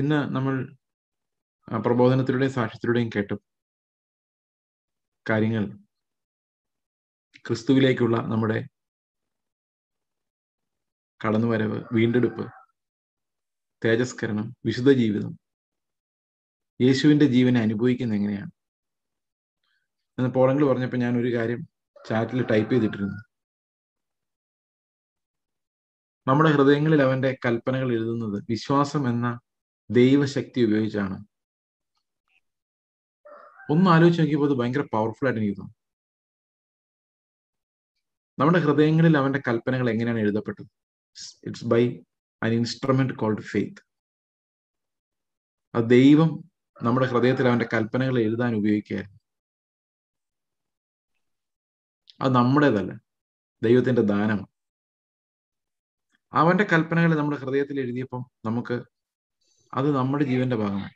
ഇന്ന് നമ്മൾ ആ, പ്രബോധനത്തിലൂടെയും സാക്ഷ്യത്തിലൂടെയും കേട്ടു കാര്യങ്ങൾ ക്രിസ്തുവിലേക്കുള്ള നമ്മുടെ കടന്നുവരവ് വീണ്ടെടുപ്പ് തേജസ്കരണം വിശുദ്ധ ജീവിതം യേശുവിന്റെ ജീവനെ അനുഭവിക്കുന്ന എങ്ങനെയാണ് എന്ന് പോളങ്ങൾ പറഞ്ഞപ്പോൾ ഞാൻ ഒരു കാര്യം ചാറ്റിൽ ടൈപ്പ് ചെയ്തിട്ടിരുന്നു നമ്മുടെ ഹൃദയങ്ങളിൽ അവന്റെ കൽപ്പനകൾ എഴുതുന്നത് വിശ്വാസം എന്ന ദൈവശക്തി ഉപയോഗിച്ചാണ് ഒന്ന് ആലോചിച്ച് നോക്കിയപ്പോൾ അത് ഭയങ്കര പവർഫുൾ ആയിട്ട് എനിക്ക് തോന്നുന്നു നമ്മുടെ ഹൃദയങ്ങളിൽ അവന്റെ കൽപ്പനകൾ എങ്ങനെയാണ് എഴുതപ്പെട്ടത് it's by an instrument called faith അത് ദൈവം നമ്മുടെ ഹൃദയത്തിൽ അവന്റെ കൽപ്പനകൾ എഴുതാൻ ഉപയോഗിക്കുകയായിരുന്നു അത് നമ്മുടേതല്ല ദൈവത്തിന്റെ ദാനമാണ് അവന്റെ കൽപ്പനകൾ നമ്മുടെ ഹൃദയത്തിൽ എഴുതിയപ്പം നമുക്ക് അത് നമ്മുടെ ജീവന്റെ ഭാഗമായി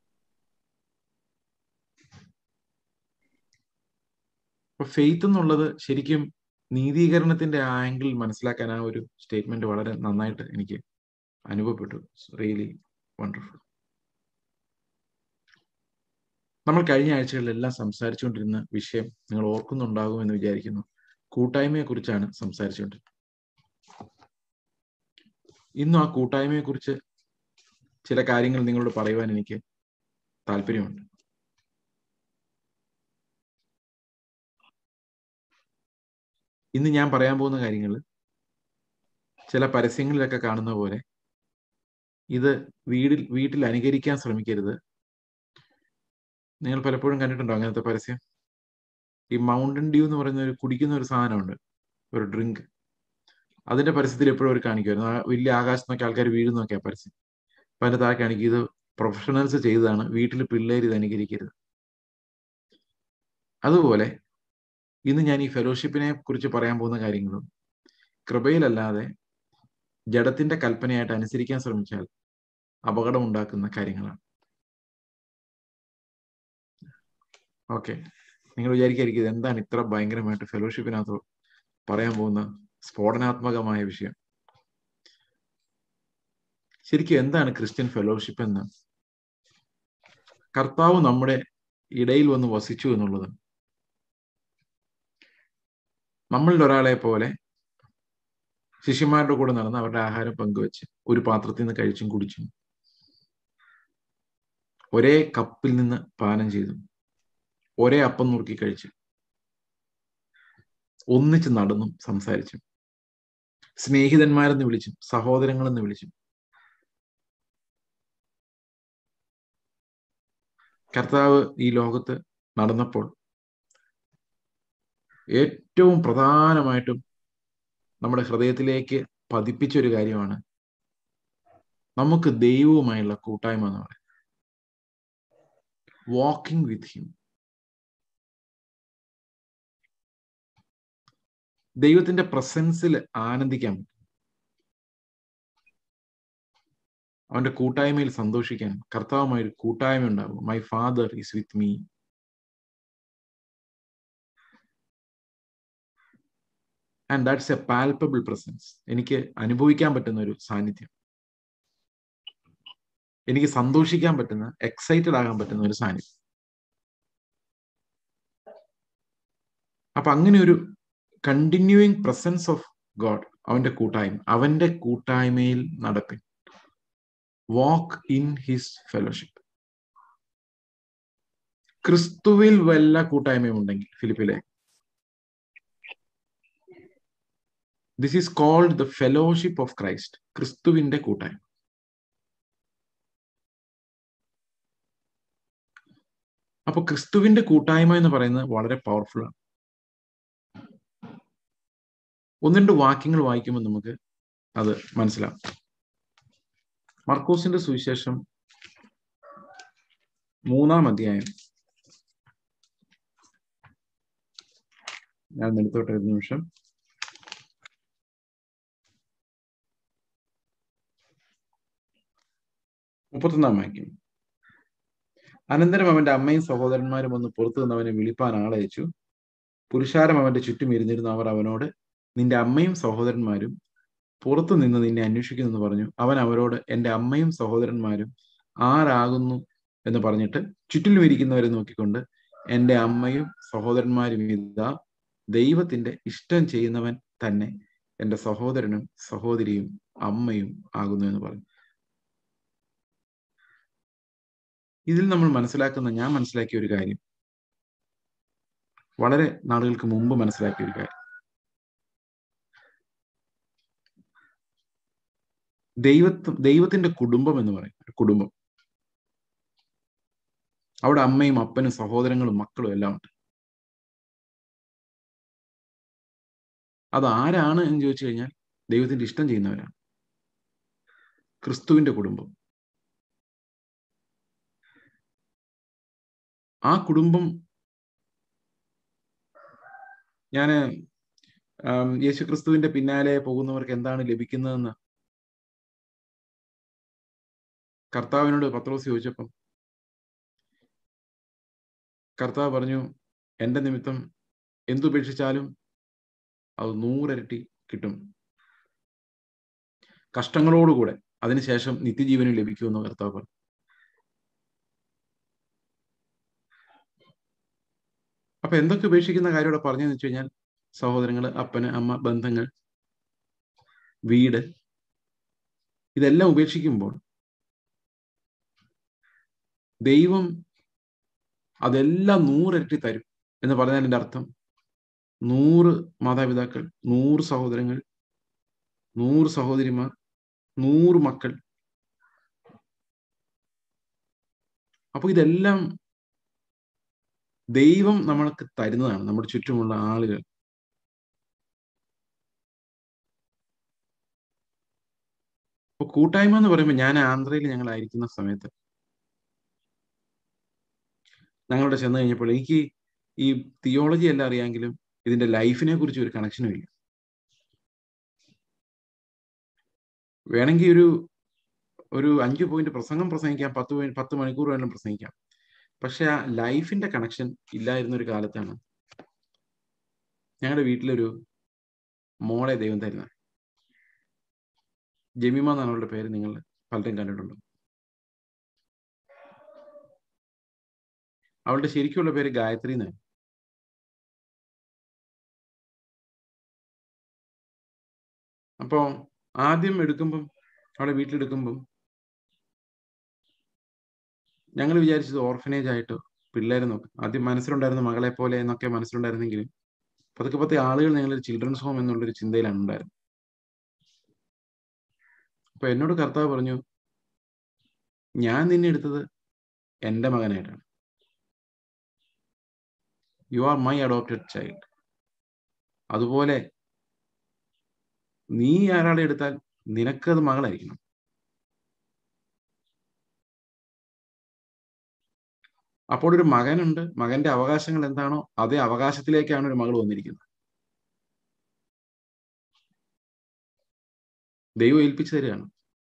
അപ്പൊ ഫെയ്ത്ത് എന്നുള്ളത് ശരിക്കും നീതീകരണത്തിന്റെ ആ ആംഗിൾ മനസ്സിലാക്കാൻ ആ ഒരു സ്റ്റേറ്റ്മെന്റ് വളരെ നന്നായിട്ട് എനിക്ക് അനുഭവപ്പെട്ടു റിയലി വണ്ടർഫുൾ നമ്മൾ കഴിഞ്ഞ ആഴ്ചകളിലെല്ലാം സംസാരിച്ചുകൊണ്ടിരുന്ന വിഷയം നിങ്ങൾ ഓർക്കുന്നുണ്ടാകും എന്ന് വിചാരിക്കുന്നു കൂട്ടായ്മയെ കുറിച്ചാണ് സംസാരിച്ചുകൊണ്ടിരുന്നത് ഇന്നും ആ കൂട്ടായ്മയെ കുറിച്ച് ചില കാര്യങ്ങൾ നിങ്ങളോട് പറയുവാൻ എനിക്ക് താല്പര്യമുണ്ട് ഇന്ന് ഞാൻ പറയാൻ പോകുന്ന കാര്യങ്ങൾ ചില പരസ്യങ്ങളിലൊക്കെ കാണുന്ന പോലെ ഇത് വീടിൽ വീട്ടിൽ അനുകരിക്കാൻ ശ്രമിക്കരുത് നിങ്ങൾ പലപ്പോഴും കണ്ടിട്ടുണ്ടോ അങ്ങനത്തെ പരസ്യം ഈ മൗണ്ടൻ ഡ്യൂ എന്ന് പറയുന്ന ഒരു കുടിക്കുന്ന ഒരു സാധനമുണ്ട് ഒരു ഡ്രിങ്ക് അതിന്റെ പരസ്യത്തിൽ എപ്പോഴും അവർ കാണിക്കുമായിരുന്നു ആ വലിയ ആകാശത്തൊക്കെ ആൾക്കാർ വീഴുന്നൊക്കെ ആ പരസ്യം അപ്പൊ അതിന്റെ താഴെ കാണിക്കും ഇത് പ്രൊഫഷണൽസ് ചെയ്തതാണ് വീട്ടിൽ പിള്ളേർ ഇത് അനുകരിക്കരുത് അതുപോലെ ഇന്ന് ഞാൻ ഈ ഫെലോഷിപ്പിനെ കുറിച്ച് പറയാൻ പോകുന്ന കാര്യങ്ങളും കൃപയിലല്ലാതെ ജഡത്തിന്റെ കൽപ്പനയായിട്ട് അനുസരിക്കാൻ ശ്രമിച്ചാൽ അപകടം ഉണ്ടാക്കുന്ന കാര്യങ്ങളാണ് ഓക്കെ നിങ്ങൾ വിചാരിക്കായിരിക്കും ഇത് എന്താണ് ഇത്ര ഭയങ്കരമായിട്ട് ഫെലോഷിപ്പിനകത്ത് പറയാൻ പോകുന്ന സ്ഫോടനാത്മകമായ വിഷയം ശരിക്കും എന്താണ് ക്രിസ്ത്യൻ ഫെലോഷിപ്പ് എന്ന് കർത്താവ് നമ്മുടെ ഇടയിൽ വന്ന് വസിച്ചു എന്നുള്ളത് നമ്മളിൽ ഒരാളെ പോലെ ശിഷ്യന്മാരുടെ കൂടെ നടന്ന് അവരുടെ ആഹാരം പങ്കുവെച്ച് ഒരു പാത്രത്തിൽ നിന്ന് കഴിച്ചും കുടിച്ചും ഒരേ കപ്പിൽ നിന്ന് പാനം ചെയ്തു ഒരേ അപ്പം നുറുക്കി കഴിച്ചു ഒന്നിച്ച് നടന്നും സംസാരിച്ചും സ്നേഹിതന്മാരെന്ന് വിളിച്ചും സഹോദരങ്ങളെന്ന് വിളിച്ചും കർത്താവ് ഈ ലോകത്ത് നടന്നപ്പോൾ ഏറ്റവും പ്രധാനമായിട്ടും നമ്മുടെ ഹൃദയത്തിലേക്ക് പതിപ്പിച്ച ഒരു കാര്യമാണ് നമുക്ക് ദൈവവുമായുള്ള കൂട്ടായ്മ എന്ന് പറയുന്നത് വാക്കിംഗ് വിത്ത് ഹിം ദൈവത്തിന്റെ പ്രസൻസിൽ ആനന്ദിക്കാൻ പറ്റും അവന്റെ കൂട്ടായ്മയിൽ സന്തോഷിക്കാൻ കർത്താവുമായി ഒരു കൂട്ടായ്മ ഉണ്ടാവും my father is with me and that's a palpable presence എനിക്ക് അനുഭവിക്കാൻ പറ്റുന്ന ഒരു സാന്നിധ്യം എനിക്ക് സന്തോഷിക്കാൻ പറ്റുന്ന എക്സൈറ്റഡ് ആകാൻ പറ്റുന്ന ഒരു സാന്നിധ്യം അപ്പൊ അങ്ങനെ ഒരു കണ്ടിന്യൂയിങ് പ്രസൻസ് ഓഫ് ഗോഡ് അവന്റെ കൂട്ടായ്മ അവന്റെ കൂട്ടായ്മയിൽ നടപ്പിൻ വാക്ക് ഇൻ ഹിസ് ഫെലോഷിപ്പ് ക്രിസ്തുവിൽ വല്ല കൂട്ടായ്മയും ഉണ്ടെങ്കിൽ ഫിലിപ്പിലെ this is called the fellowship of Christ ക്രിസ്തുവിന്റെ കൂട്ടായ്മ അപ്പൊ ക്രിസ്തുവിന്റെ കൂട്ടായ്മ എന്ന് പറയുന്നത് വളരെ പവർഫുൾ ആണ് ഒന്ന് രണ്ട് വാക്യങ്ങൾ വായിക്കുമ്പോൾ നമുക്ക് അത് മനസ്സിലാവും മർക്കോസിന്റെ സുവിശേഷം മൂന്നാം അധ്യായം ഞാൻ എടുത്തോട്ടെ ഒരു നിമിഷം മുപ്പത്തൊന്നാം വാക്യം അനന്തരം അവന്റെ അമ്മയും സഹോദരന്മാരും വന്ന് പുറത്തു നിന്ന് അവനെ വിളിപ്പാൻ ആളയച്ചു പുരുഷാരം അവന്റെ ചുറ്റും ഇരുന്നിരുന്ന അവർ അവനോട് നിന്റെ അമ്മയും സഹോദരന്മാരും പുറത്തു നിന്ന് നിന്നെ അന്വേഷിക്കുന്നെന്ന് പറഞ്ഞു അവൻ അവരോട് എൻ്റെ അമ്മയും സഹോദരന്മാരും ആരാകുന്നു എന്ന് പറഞ്ഞിട്ട് ചുറ്റിലും ഇരിക്കുന്നവരെ നോക്കിക്കൊണ്ട് എൻ്റെ അമ്മയും സഹോദരന്മാരും ഇതാ ദൈവത്തിന്റെ ഇഷ്ടം ചെയ്യുന്നവൻ തന്നെ എൻ്റെ സഹോദരനും സഹോദരിയും അമ്മയും ആകുന്നു എന്ന് പറഞ്ഞു ഇതിൽ നമ്മൾ മനസ്സിലാക്കുന്ന ഞാൻ മനസ്സിലാക്കിയ ഒരു കാര്യം വളരെ നാളുകൾക്ക് മുമ്പ് മനസ്സിലാക്കിയ ഒരു കാര്യം ദൈവത്ത് ദൈവത്തിന്റെ കുടുംബം എന്ന് പറയും ഒരു കുടുംബം അവിടെ അമ്മയും അപ്പനും സഹോദരങ്ങളും മക്കളും എല്ലാം ഉണ്ട് അത് ആരാണ് എന്ന് ചോദിച്ചു കഴിഞ്ഞാൽ ദൈവത്തിന്റെ ഇഷ്ടം ചെയ്യുന്നവരാണ് ക്രിസ്തുവിന്റെ കുടുംബം ആ കുടുംബം ഞാൻ യേശു ക്രിസ്തുവിന്റെ പിന്നാലെ പോകുന്നവർക്ക് എന്താണ് ലഭിക്കുന്നതെന്ന് കർത്താവിനോട് പത്രോസ് ചോദിച്ചപ്പം കർത്താവ് പറഞ്ഞു എൻ്റെ നിമിത്തം എന്തുപേക്ഷിച്ചാലും അത് നൂറരട്ടി കിട്ടും കഷ്ടങ്ങളോടുകൂടെ അതിനുശേഷം നിത്യജീവനും ലഭിക്കുമെന്ന് കർത്താവ് പറഞ്ഞു അപ്പൊ എന്തൊക്കെ ഉപേക്ഷിക്കുന്ന കാര്യം ഇവിടെ പറഞ്ഞെന്ന് വെച്ച് കഴിഞ്ഞാൽ സഹോദരങ്ങൾ അപ്പന് അമ്മ ബന്ധങ്ങൾ വീട് ഇതെല്ലാം ഉപേക്ഷിക്കുമ്പോൾ ദൈവം അതെല്ലാം നൂറിരട്ടി തരും എന്ന് പറഞ്ഞതിൻ്റെ അർത്ഥം നൂറ് മാതാപിതാക്കൾ നൂറ് സഹോദരങ്ങൾ നൂറ് സഹോദരിമാർ നൂറ് മക്കൾ അപ്പൊ ഇതെല്ലാം ദൈവം നമ്മൾക്ക് തരുന്നതാണ് നമ്മുടെ ചുറ്റുമുള്ള ആളുകൾ അപ്പൊ കൂട്ടായ്മ എന്ന് പറയുമ്പോൾ ഞാൻ ആന്ധ്രയിൽ ഞങ്ങളായിരിക്കുന്ന സമയത്ത് ഞങ്ങളുടെ ചെന്ന് കഴിഞ്ഞപ്പോൾ എനിക്ക് ഈ തിയോളജി എല്ലാം അറിയാമെങ്കിലും ഇതിന്റെ ലൈഫിനെ കുറിച്ച് ഒരു കണക്ഷനും ഇല്ല വേണമെങ്കിൽ ഒരു ഒരു അഞ്ച് പോയിന്റ് പ്രസംഗം പ്രസംഗിക്കാം പത്ത് പോയിന്റ് പത്ത് മണിക്കൂർ വേണം പ്രസംഗിക്കാം പക്ഷെ ആ ലൈഫിന്റെ കണക്ഷൻ ഇല്ലായിരുന്ന ഒരു കാലത്താണ് ഞങ്ങളുടെ വീട്ടിലൊരു മോളെ ദൈവം തരുന്നത് ജമീമ എന്നാണ് അവളുടെ പേര് നിങ്ങൾ പലരും കണ്ടിട്ടുണ്ടോ അവളുടെ ശരിക്കുള്ള പേര് ഗായത്രി എന്നാണ് അപ്പോ ആദ്യം എടുക്കുമ്പം അവളെ വീട്ടിലെടുക്കുമ്പം ഞങ്ങൾ വിചാരിച്ചത് ഓർഫനേജ് ആയിട്ട് പിള്ളേരെ നോക്കും ആദ്യം മനസ്സിലുണ്ടായിരുന്ന മകളെ പോലെ എന്നൊക്കെ മനസ്സിലുണ്ടായിരുന്നെങ്കിലും പതുക്കെ പത്തെ ആളുകൾ ഞങ്ങൾ ചിൽഡ്രൻസ് ഹോം എന്നുള്ളൊരു ചിന്തയിലാണ് ഉണ്ടായിരുന്നത് അപ്പൊ എന്നോട് കർത്താവ് പറഞ്ഞു ഞാൻ നിന്നെ എടുത്തത് എൻ്റെ മകനായിട്ടാണ് you are my adopted child അതുപോലെ നീ ആരാളെ എടുത്താൽ നിനക്കത് മകളായിരിക്കണം അപ്പോൾ ഒരു മകനുണ്ട് മകന്റെ അവകാശങ്ങൾ എന്താണോ അതേ അവകാശത്തിലേക്കാണ് ഒരു മകൾ വന്നിരിക്കുന്നത് ദൈവം ഏൽപ്പിച്ചു തരികയാണ്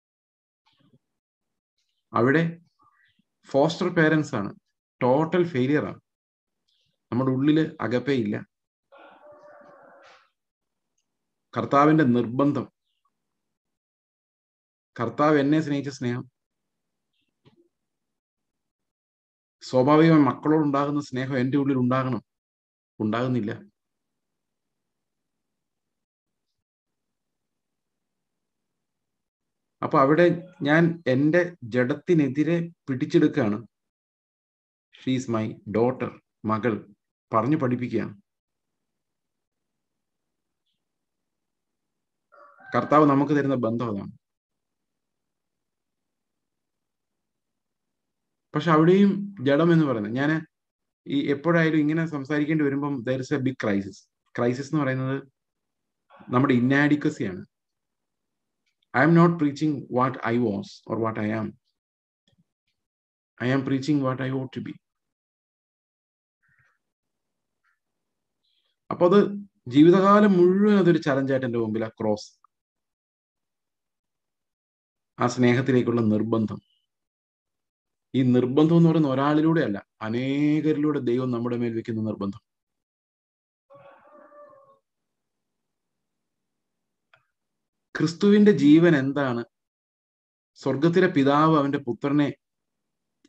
അവിടെ ഫോസ്റ്റർ പേരൻസ് ആണ് ടോട്ടൽ ഫെയിലിയർ ആണ് നമ്മുടെ ഉള്ളില് അകപ്പേ ഇല്ല കർത്താവിന്റെ നിർബന്ധം കർത്താവ് എന്നെ സ്നേഹിച്ച സ്നേഹം സ്വാഭാവികമായി മക്കളോട് ഉണ്ടാകുന്ന സ്നേഹം എൻ്റെ ഉള്ളിൽ ഉണ്ടാകണം ഉണ്ടാകുന്നില്ല അപ്പൊ അവിടെ ഞാൻ എൻ്റെ ജഡത്തിനെതിരെ പിടിച്ചെടുക്കുകയാണ് ഷീസ് മൈ ഡോട്ടർ മകൾ പറഞ്ഞു പഠിപ്പിക്കുകയാണ് കർത്താവ് നമുക്ക് തരുന്ന ബന്ധം അതാണ് പക്ഷെ അവിടെയും ജഡം എന്ന് പറയുന്നത് ഞാൻ ഈ എപ്പോഴായാലും ഇങ്ങനെ സംസാരിക്കേണ്ടി വരുമ്പം there is a big crisis crisis എന്ന് പറയുന്നത് നമ്മുടെ ഇന്നാഡിക്വസിയാണ് I am not preaching what I was or what I am I am preaching what I want to be അപ്പൊ അത് ജീവിതകാലം മുഴുവൻ അതൊരു ചലഞ്ചായിട്ട് എൻ്റെ മുമ്പിൽ ആ ക്രോസ് ആ സ്നേഹത്തിലേക്കുള്ള നിർബന്ധം ഈ നിർബന്ധം എന്ന് പറയുന്ന ഒരാളിലൂടെ അല്ല അനേകരിലൂടെ ദൈവം നമ്മുടെ മേൽ വെക്കുന്ന നിർബന്ധം ക്രിസ്തുവിന്റെ ജീവൻ എന്താണ് സ്വർഗത്തിലെ പിതാവ് അവന്റെ പുത്രനെ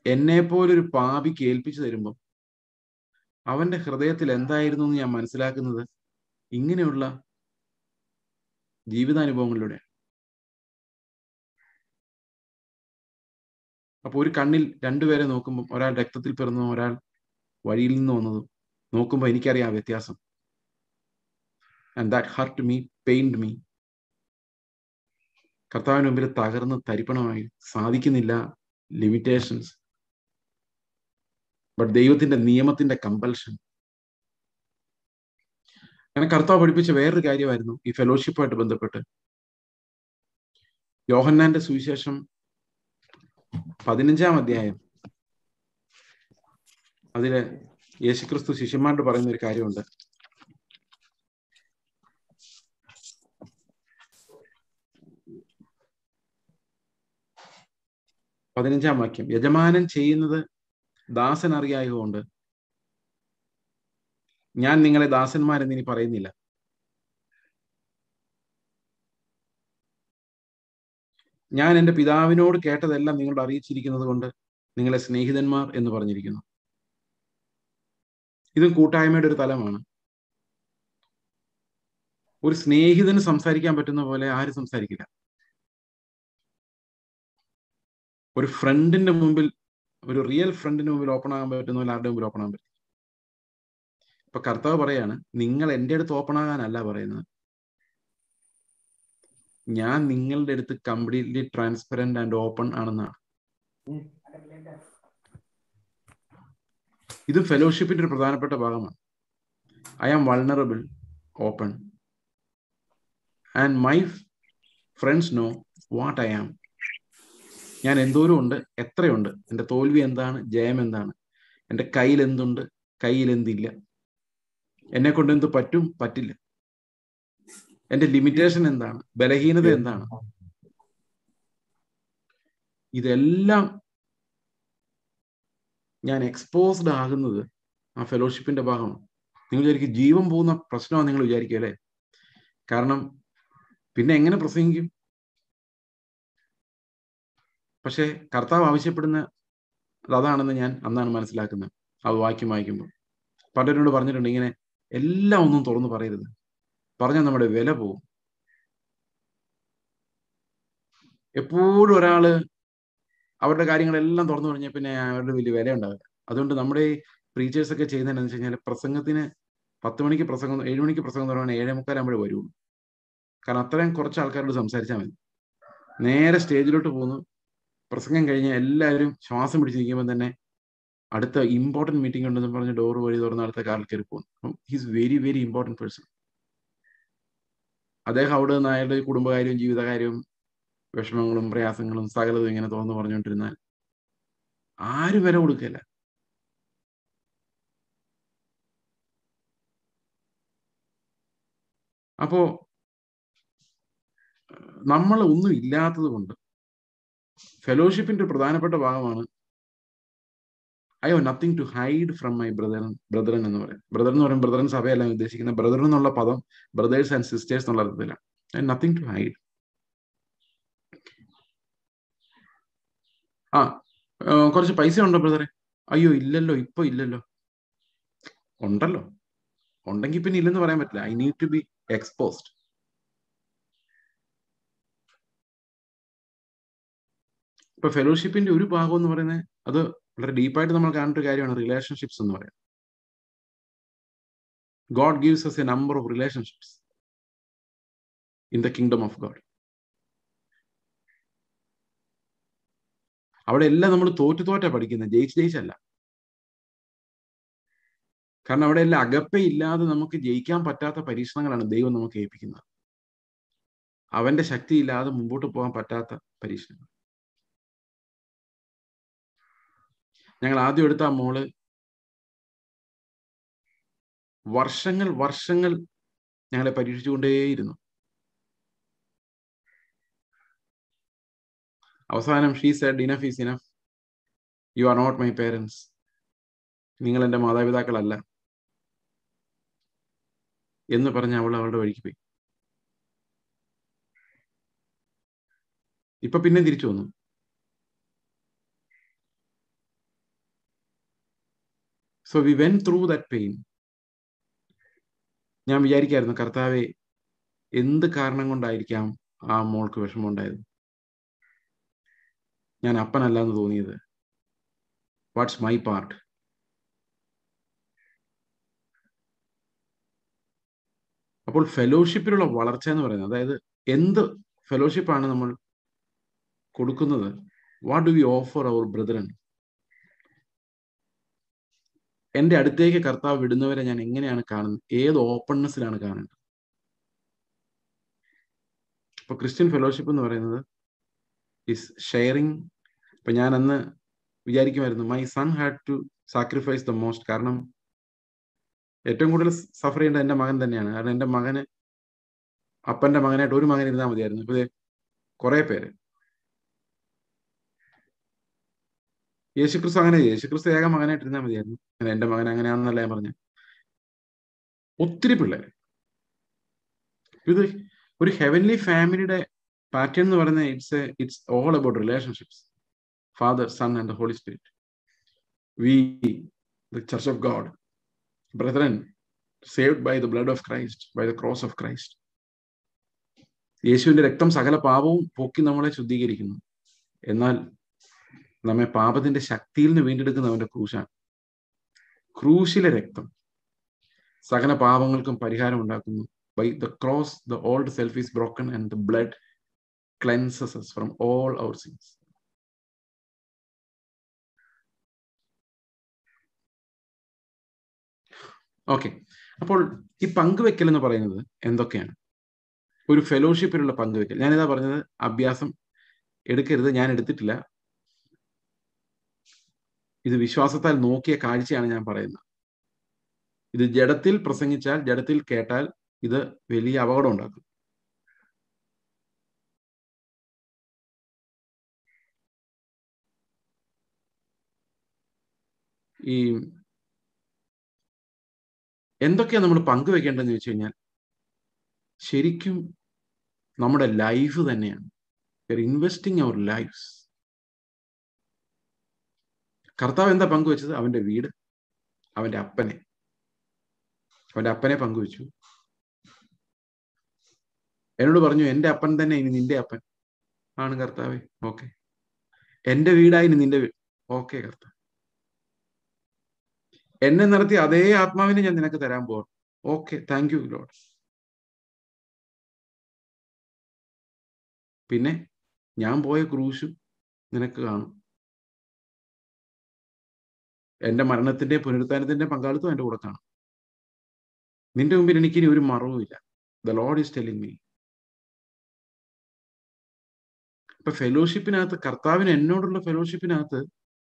എന്നെ പോലൊരു പാപിക്ക് ഏൽപ്പിച്ചു തരുമ്പോൾ അവന്റെ ഹൃദയത്തിൽ എന്തായിരുന്നു എന്ന് ഞാൻ മനസ്സിലാക്കുന്നത് ഇങ്ങനെയുള്ള ജീവിതാനുഭവങ്ങളിലൂടെ അപ്പൊ ഒരു കണ്ണിൽ രണ്ടുപേരെ നോക്കുമ്പോൾ ഒരാൾ രക്തത്തിൽ പിറന്നതും ഒരാൾ വഴിയിൽ നിന്ന് വന്നതും നോക്കുമ്പോൾ എനിക്കറിയാം ആ വ്യത്യാസം and that hurt me pained me കർത്താവിന് മുമ്പിൽ തകർന്ന് തരിപ്പണമായി സാധിക്കുന്നില്ല ലിമിറ്റേഷൻസ് ബട്ട് ദൈവത്തിന്റെ നിയമത്തിന്റെ കമ്പൽഷൻ അങ്ങനെ കർത്താവ് പഠിപ്പിച്ച വേറൊരു കാര്യമായിരുന്നു ഈ ഫെലോഷിപ്പുമായിട്ട് ബന്ധപ്പെട്ട് യോഹന്നാന്റെ സുവിശേഷം പതിനഞ്ചാം അധ്യായം അതില് യേശുക്രിസ്തു ശിഷ്യന്മാരോട് പറയുന്ന ഒരു കാര്യമുണ്ട് പതിനഞ്ചാം വാക്യം യജമാനൻ ചെയ്യുന്നത് ദാസൻ അറിയായതുകൊണ്ട് ഞാൻ നിങ്ങളെ ദാസന്മാരെന്ന് ഇനി പറയുന്നില്ല ഞാൻ എൻ്റെ പിതാവിനോട് കേട്ടതെല്ലാം നിങ്ങളോട് അറിയിച്ചിരിക്കുന്നത് കൊണ്ട് നിങ്ങളെ സ്നേഹിതന്മാർ എന്ന് പറഞ്ഞിരിക്കുന്നു ഇതും കൂട്ടായ്മയുടെ ഒരു തലമാണ് ഒരു സ്നേഹിതന് സംസാരിക്കാൻ പറ്റുന്ന പോലെ ആരും സംസാരിക്കില്ല ഒരു ഫ്രണ്ടിന്റെ മുമ്പിൽ ഒരു റിയൽ ഫ്രണ്ടിന് മുമ്പിൽ ഓപ്പൺ ആകാൻ പറ്റുന്ന പോലെ ആരുടെ മുമ്പിൽ ഓപ്പൺ ആകാൻ പറ്റും ഇപ്പൊ കർത്താവ് പറയാണ് നിങ്ങൾ എൻ്റെ അടുത്ത് ഓപ്പൺ ആകാനല്ല പറയുന്നത് ഞാൻ നിങ്ങളുടെ അടുത്ത് കംപ്ലീറ്റ്ലി ട്രാൻസ്പെറന്റ് ആൻഡ് ഓപ്പൺ ആണെന്നാണ് ഇത് ഫെലോഷിപ്പിന്റെ ഒരു പ്രധാനപ്പെട്ട ഭാഗമാണ് I am vulnerable open and my friends know what I am ഞാൻ എന്തോരം ഉണ്ട് എത്രയുണ്ട് എൻ്റെ തോൽവി എന്താണ് ജയം എന്താണ് എൻ്റെ കയ്യിൽ എന്തുണ്ട് കയ്യിൽ എന്തില്ല എന്നെ കൊണ്ട് എന്ത് പറ്റും പറ്റില്ല എന്റെ ലിമിറ്റേഷൻ എന്താണ് ബലഹീനത എന്താണ് ഇതെല്ലാം ഞാൻ എക്സ്പോസ്ഡ് ആകുന്നത് ആ ഫെലോഷിപ്പിന്റെ ഭാഗമാണ് നിങ്ങൾ വിചാരിക്കും ജീവൻ പോകുന്ന പ്രശ്നമാണ് നിങ്ങൾ വിചാരിക്കുക അല്ലേ കാരണം പിന്നെ എങ്ങനെ പ്രസംഗിക്കും പക്ഷെ കർത്താവ് ആവശ്യപ്പെടുന്ന അതാണെന്ന് ഞാൻ അന്നാണ് മനസ്സിലാക്കുന്നത് അത് വാക്യം വായിക്കുമ്പോൾ പലരോട് പറഞ്ഞിട്ടുണ്ട് ഇങ്ങനെ എല്ലാം ഒന്നും തുറന്നു പറയരുത് പറഞ്ഞാൽ നമ്മുടെ വില പോവും എപ്പോഴും ഒരാള് അവരുടെ കാര്യങ്ങളെല്ലാം തുറന്നു പറഞ്ഞാൽ പിന്നെ അവരുടെ വലിയ വില ഉണ്ടാവില്ല അതുകൊണ്ട് നമ്മുടെ ഈ പ്രീച്ചേഴ്സ് ഒക്കെ ചെയ്യുന്നതെന്ന് വെച്ച് കഴിഞ്ഞാൽ പ്രസംഗത്തിന് പത്ത് മണിക്ക് പ്രസംഗം ഏഴ് മണിക്ക് പ്രസംഗം തുടങ്ങുകയാണെങ്കിൽ ഏഴേ മുക്കാലാകുമ്പോഴേ വരുള്ളൂ കാരണം അത്രയും കുറച്ച് ആൾക്കാരോട് സംസാരിച്ചാൽ മതി നേരെ സ്റ്റേജിലോട്ട് പോകുന്നു പ്രസംഗം കഴിഞ്ഞാൽ എല്ലാവരും ശ്വാസം പിടിച്ച് നിൽക്കുമ്പോൾ തന്നെ അടുത്ത ഇമ്പോർട്ടൻറ്റ് മീറ്റിംഗ് ഉണ്ടെന്ന് പറഞ്ഞ് ഡോർ വഴി തുറന്ന് അടുത്ത കാറിൽ കയറി പോകുന്നു അപ്പം he's very very important person അദ്ദേഹം അവിടെ നിന്ന് അയാളുടെ കുടുംബകാര്യവും ജീവിതകാര്യവും വിഷമങ്ങളും പ്രയാസങ്ങളും സകലതും ഇങ്ങനെ തുറന്നു പറഞ്ഞുകൊണ്ടിരുന്നാൽ ആരും വില കൊടുക്കില്ല അപ്പോ നമ്മൾ ഒന്നും ഇല്ലാത്തത് കൊണ്ട് ഫെലോഷിപ്പിന്റെ ഒരു പ്രധാനപ്പെട്ട ഭാഗമാണ് I have nothing to hide from my brethren brethren എന്ന് പറയും ബ്രദർ എന്ന് പറയും ബ്രദറൻ സഭയല്ല ഉദ്ദേശിക്കുന്നത് ബ്രദർ എന്നുള്ള പദം ബ്രദേഴ്സ് ആൻഡ് സിസ്റ്റേഴ്സ് എന്നുള്ള അർത്ഥത്തിലാണ് നത്തിങ് ടു ഹൈഡ് ആ കുറച്ച് പൈസ ഉണ്ടോ ബ്രദറെ അയ്യോ ഇല്ലല്ലോ ഇപ്പൊ ഇല്ലല്ലോ ഉണ്ടല്ലോ ഉണ്ടെങ്കിൽ പിന്നെ ഇല്ലെന്ന് പറയാൻ പറ്റില്ല I need to be exposed ഇപ്പൊ ഫെലോഷിപ്പിന്റെ ഒരു ഭാഗം എന്ന് പറയുന്നത് അത് വളരെ ഡീപ്പായിട്ട് നമ്മൾ കാണേണ്ട ഒരു കാര്യമാണ് റിലേഷൻഷിപ്സ് എന്ന് പറയുന്നത് God gives us a number of relationships in the kingdom of God അവിടെ എല്ലാം നമ്മൾ തോറ്റു തോറ്റാ പഠിക്കുന്നത് ജയിച്ച് ജയിച്ചല്ല കാരണം അവിടെ എല്ലാം അകപ്പ ഇല്ലാതെ നമുക്ക് ജയിക്കാൻ പറ്റാത്ത പരീക്ഷണങ്ങളാണ് ദൈവം നമുക്ക് ഏൽപ്പിക്കുന്നത് അവന്റെ ശക്തി ഇല്ലാതെ മുമ്പോട്ട് പോകാൻ പറ്റാത്ത പരീക്ഷണങ്ങൾ ഞങ്ങൾ ആദ്യം എടുത്ത ആ മോള് വർഷങ്ങൾ വർഷങ്ങൾ ഞങ്ങളെ പരീക്ഷിച്ചുകൊണ്ടേയിരുന്നു അവസാനം she said enough is enough you are not my parents നിങ്ങൾ എൻ്റെ മാതാപിതാക്കളല്ല എന്ന് പറഞ്ഞ് അവൾ അവളുടെ വഴിക്ക് പോയി ഇപ്പൊ പിന്നെ തിരിച്ചു വന്നു so we went through that pain ഞാൻ വിചാരിക്കായിരുന്നു കർത്താവെ എന്ത് കാരണം കൊണ്ടായിരിക്കാം ആ മോൾക്ക് വിഷമം ഉണ്ടായത് ഞാൻ അപ്പനല്ല എന്ന് തോന്നിയത് വാട്ട്സ് മൈ പാർട്ട് അപ്പോൾ ഫെലോഷിപ്പിലുള്ള വളർച്ച എന്ന് പറയുന്നത് അതായത് എന്ത് ഫെലോഷിപ്പാണ് നമ്മൾ കൊടുക്കുന്നത് what do we offer our brethren എൻ്റെ അടുത്തേക്ക് കർത്താവ് വിടുന്നവരെ ഞാൻ എങ്ങനെയാണ് കാണുന്നത് ഏത് ഓപ്പൺനെസ്സിലാണ് കാണുന്നത് ഇപ്പൊ ക്രിസ്ത്യൻ ഫെലോഷിപ്പ് എന്ന് പറയുന്നത് ഇസ് ഷെയറിങ് ഇപ്പൊ ഞാൻ അന്ന് വിചാരിക്കുമായിരുന്നു my son had to sacrifice the most കാരണം ഏറ്റവും കൂടുതൽ സഫർ ചെയ്യേണ്ടത് എൻ്റെ മകൻ തന്നെയാണ് കാരണം എൻ്റെ മകന് അപ്പന്റെ മകനായിട്ട് ഒരു മകൻ ഇരുന്നാൽ മതിയായിരുന്നു ഇപ്പൊ കുറെ പേര് യേശുക്രിസ്തു അങ്ങനെ യേശുക്രിസ്തു ഏക മകനായിട്ട് ഇരുന്നാൽ മതിയായിരുന്നു അങ്ങനെ എൻ്റെ മകൻ അങ്ങനെയാണെന്നല്ല ഞാൻ പറഞ്ഞു ഒത്തിരി പിള്ളേർ ഇത് ഒരു ഹെവൻലി ഫാമിലിയുടെ പാറ്റേൺ എന്ന് പറയുന്നത് it's it's all about relationships Father Son and the Holy Spirit we the church of God brethren saved by the blood of Christ by the cross of Christ യേശുവിന്റെ രക്തം സകല പാപവും പൊക്കി നമ്മളെ ശുദ്ധീകരിക്കുന്നു എന്നാൽ നമ്മെ പാപത്തിന്റെ ശക്തിയിൽ നിന്ന് വീണ്ടെടുക്കുന്ന അവന്റെ ക്രൂശാണ് ക്രൂശിലെ രക്തം സകല പാപങ്ങൾക്കും പരിഹാരം ഉണ്ടാക്കുന്നു by the cross the old self is broken and the blood cleanses us from all our sins okay അപ്പോൾ ഈ പങ്കുവെക്കൽ എന്ന് പറയുന്നത് എന്തൊക്കെയാണ് ഒരു ഫെലോഷിപ്പിലുള്ള പങ്കുവെക്കൽ ഞാനിതാ പറഞ്ഞത് അഭ്യാസം എടുക്കരുത് ഞാൻ എടുത്തിട്ടില്ല ഇത് വിശ്വാസത്താൽ നോക്കിയ കാഴ്ചയാണ് ഞാൻ പറയുന്നത് ഇത് ജഡത്തിൽ പ്രസംഗിച്ചാൽ ജഡത്തിൽ കേട്ടാൽ ഇത് വലിയ അപകടം ഉണ്ടാക്കും ഈ എന്തൊക്കെയാണ് നമ്മൾ പങ്കുവെക്കേണ്ടതെന്ന് ചോദിച്ചു കഴിഞ്ഞാൽ ശരിക്കും നമ്മുടെ ലൈഫ് തന്നെയാണ് ഇൻവെസ്റ്റിംഗ് അവർ ലൈഫ്സ് കർത്താവ് എന്താ പങ്കുവെച്ചത് അവന്റെ വീട് അവന്റെ അപ്പനെ അവന്റെ അപ്പനെ പങ്കുവെച്ചു എന്നോട് പറഞ്ഞു എന്റെ അപ്പൻ തന്നെ ഇനി നിന്റെ അപ്പൻ ആണ് കർത്താവേ ഓക്കെ എന്റെ വീടായി ഇനി നിന്റെ വീട് ഓക്കെ കർത്താവ് എന്നെ നടത്തിയ അതേ ആത്മാവിനെ ഞാൻ നിനക്ക് തരാൻ പോവാം ഓക്കെ താങ്ക് യു ലോഡ് പിന്നെ ഞാൻ പോയ ക്രൂശും നിനക്ക് കാണും എന്റെ മരണത്തിന്റെ പുനരുത്ഥാനത്തിന്റെ പങ്കാളിത്തം എന്റെ കൂടെ കാണും നിന്റെ മുമ്പിൽ എനിക്കിനി ഒരു മറവുമില്ല the Lord is telling me ഇപ്പൊ ഫെലോഷിപ്പിനകത്ത് കർത്താവിന് എന്നോടുള്ള ഫെലോഷിപ്പിനകത്ത്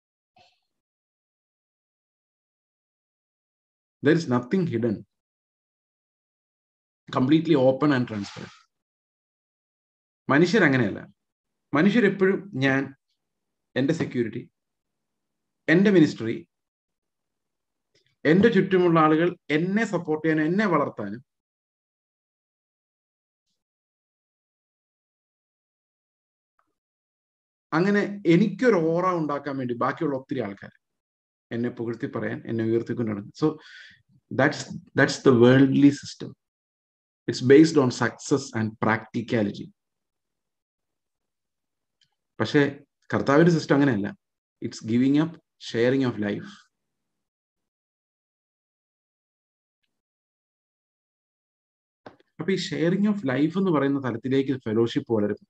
there is nothing hidden completely open and transparent മനുഷ്യരങ്ങനെയല്ല മനുഷ്യരെപ്പോഴും ഞാൻ എൻ്റെ സെക്യൂരിറ്റി എൻ്റെ മിനിസ്ട്രി എൻ്റെ ചുറ്റുമുള്ള ആളുകൾ എന്നെ സപ്പോർട്ട് ചെയ്യാനും എന്നെ വളർത്താനും അങ്ങനെ എനിക്കൊരു ഓറ ഉണ്ടാക്കാൻ വേണ്ടി ബാക്കിയുള്ള ഒത്തിരി ആൾക്കാർ എന്നെ പുകഴ്ത്തി പറയാൻ എന്നെ ഉയർത്തിക്കൊണ്ടാണ് so that's that's the worldly system it's based on success and practicality പക്ഷേ കർത്താവിന്റെ സിസ്റ്റം അങ്ങനെയല്ല it's giving up sharing of life അപ്പൊ ഈ ഷെയറിങ് ഓഫ് ലൈഫ് എന്ന് പറയുന്ന തലത്തിലേക്ക് ഫെലോഷിപ്പ് വളരും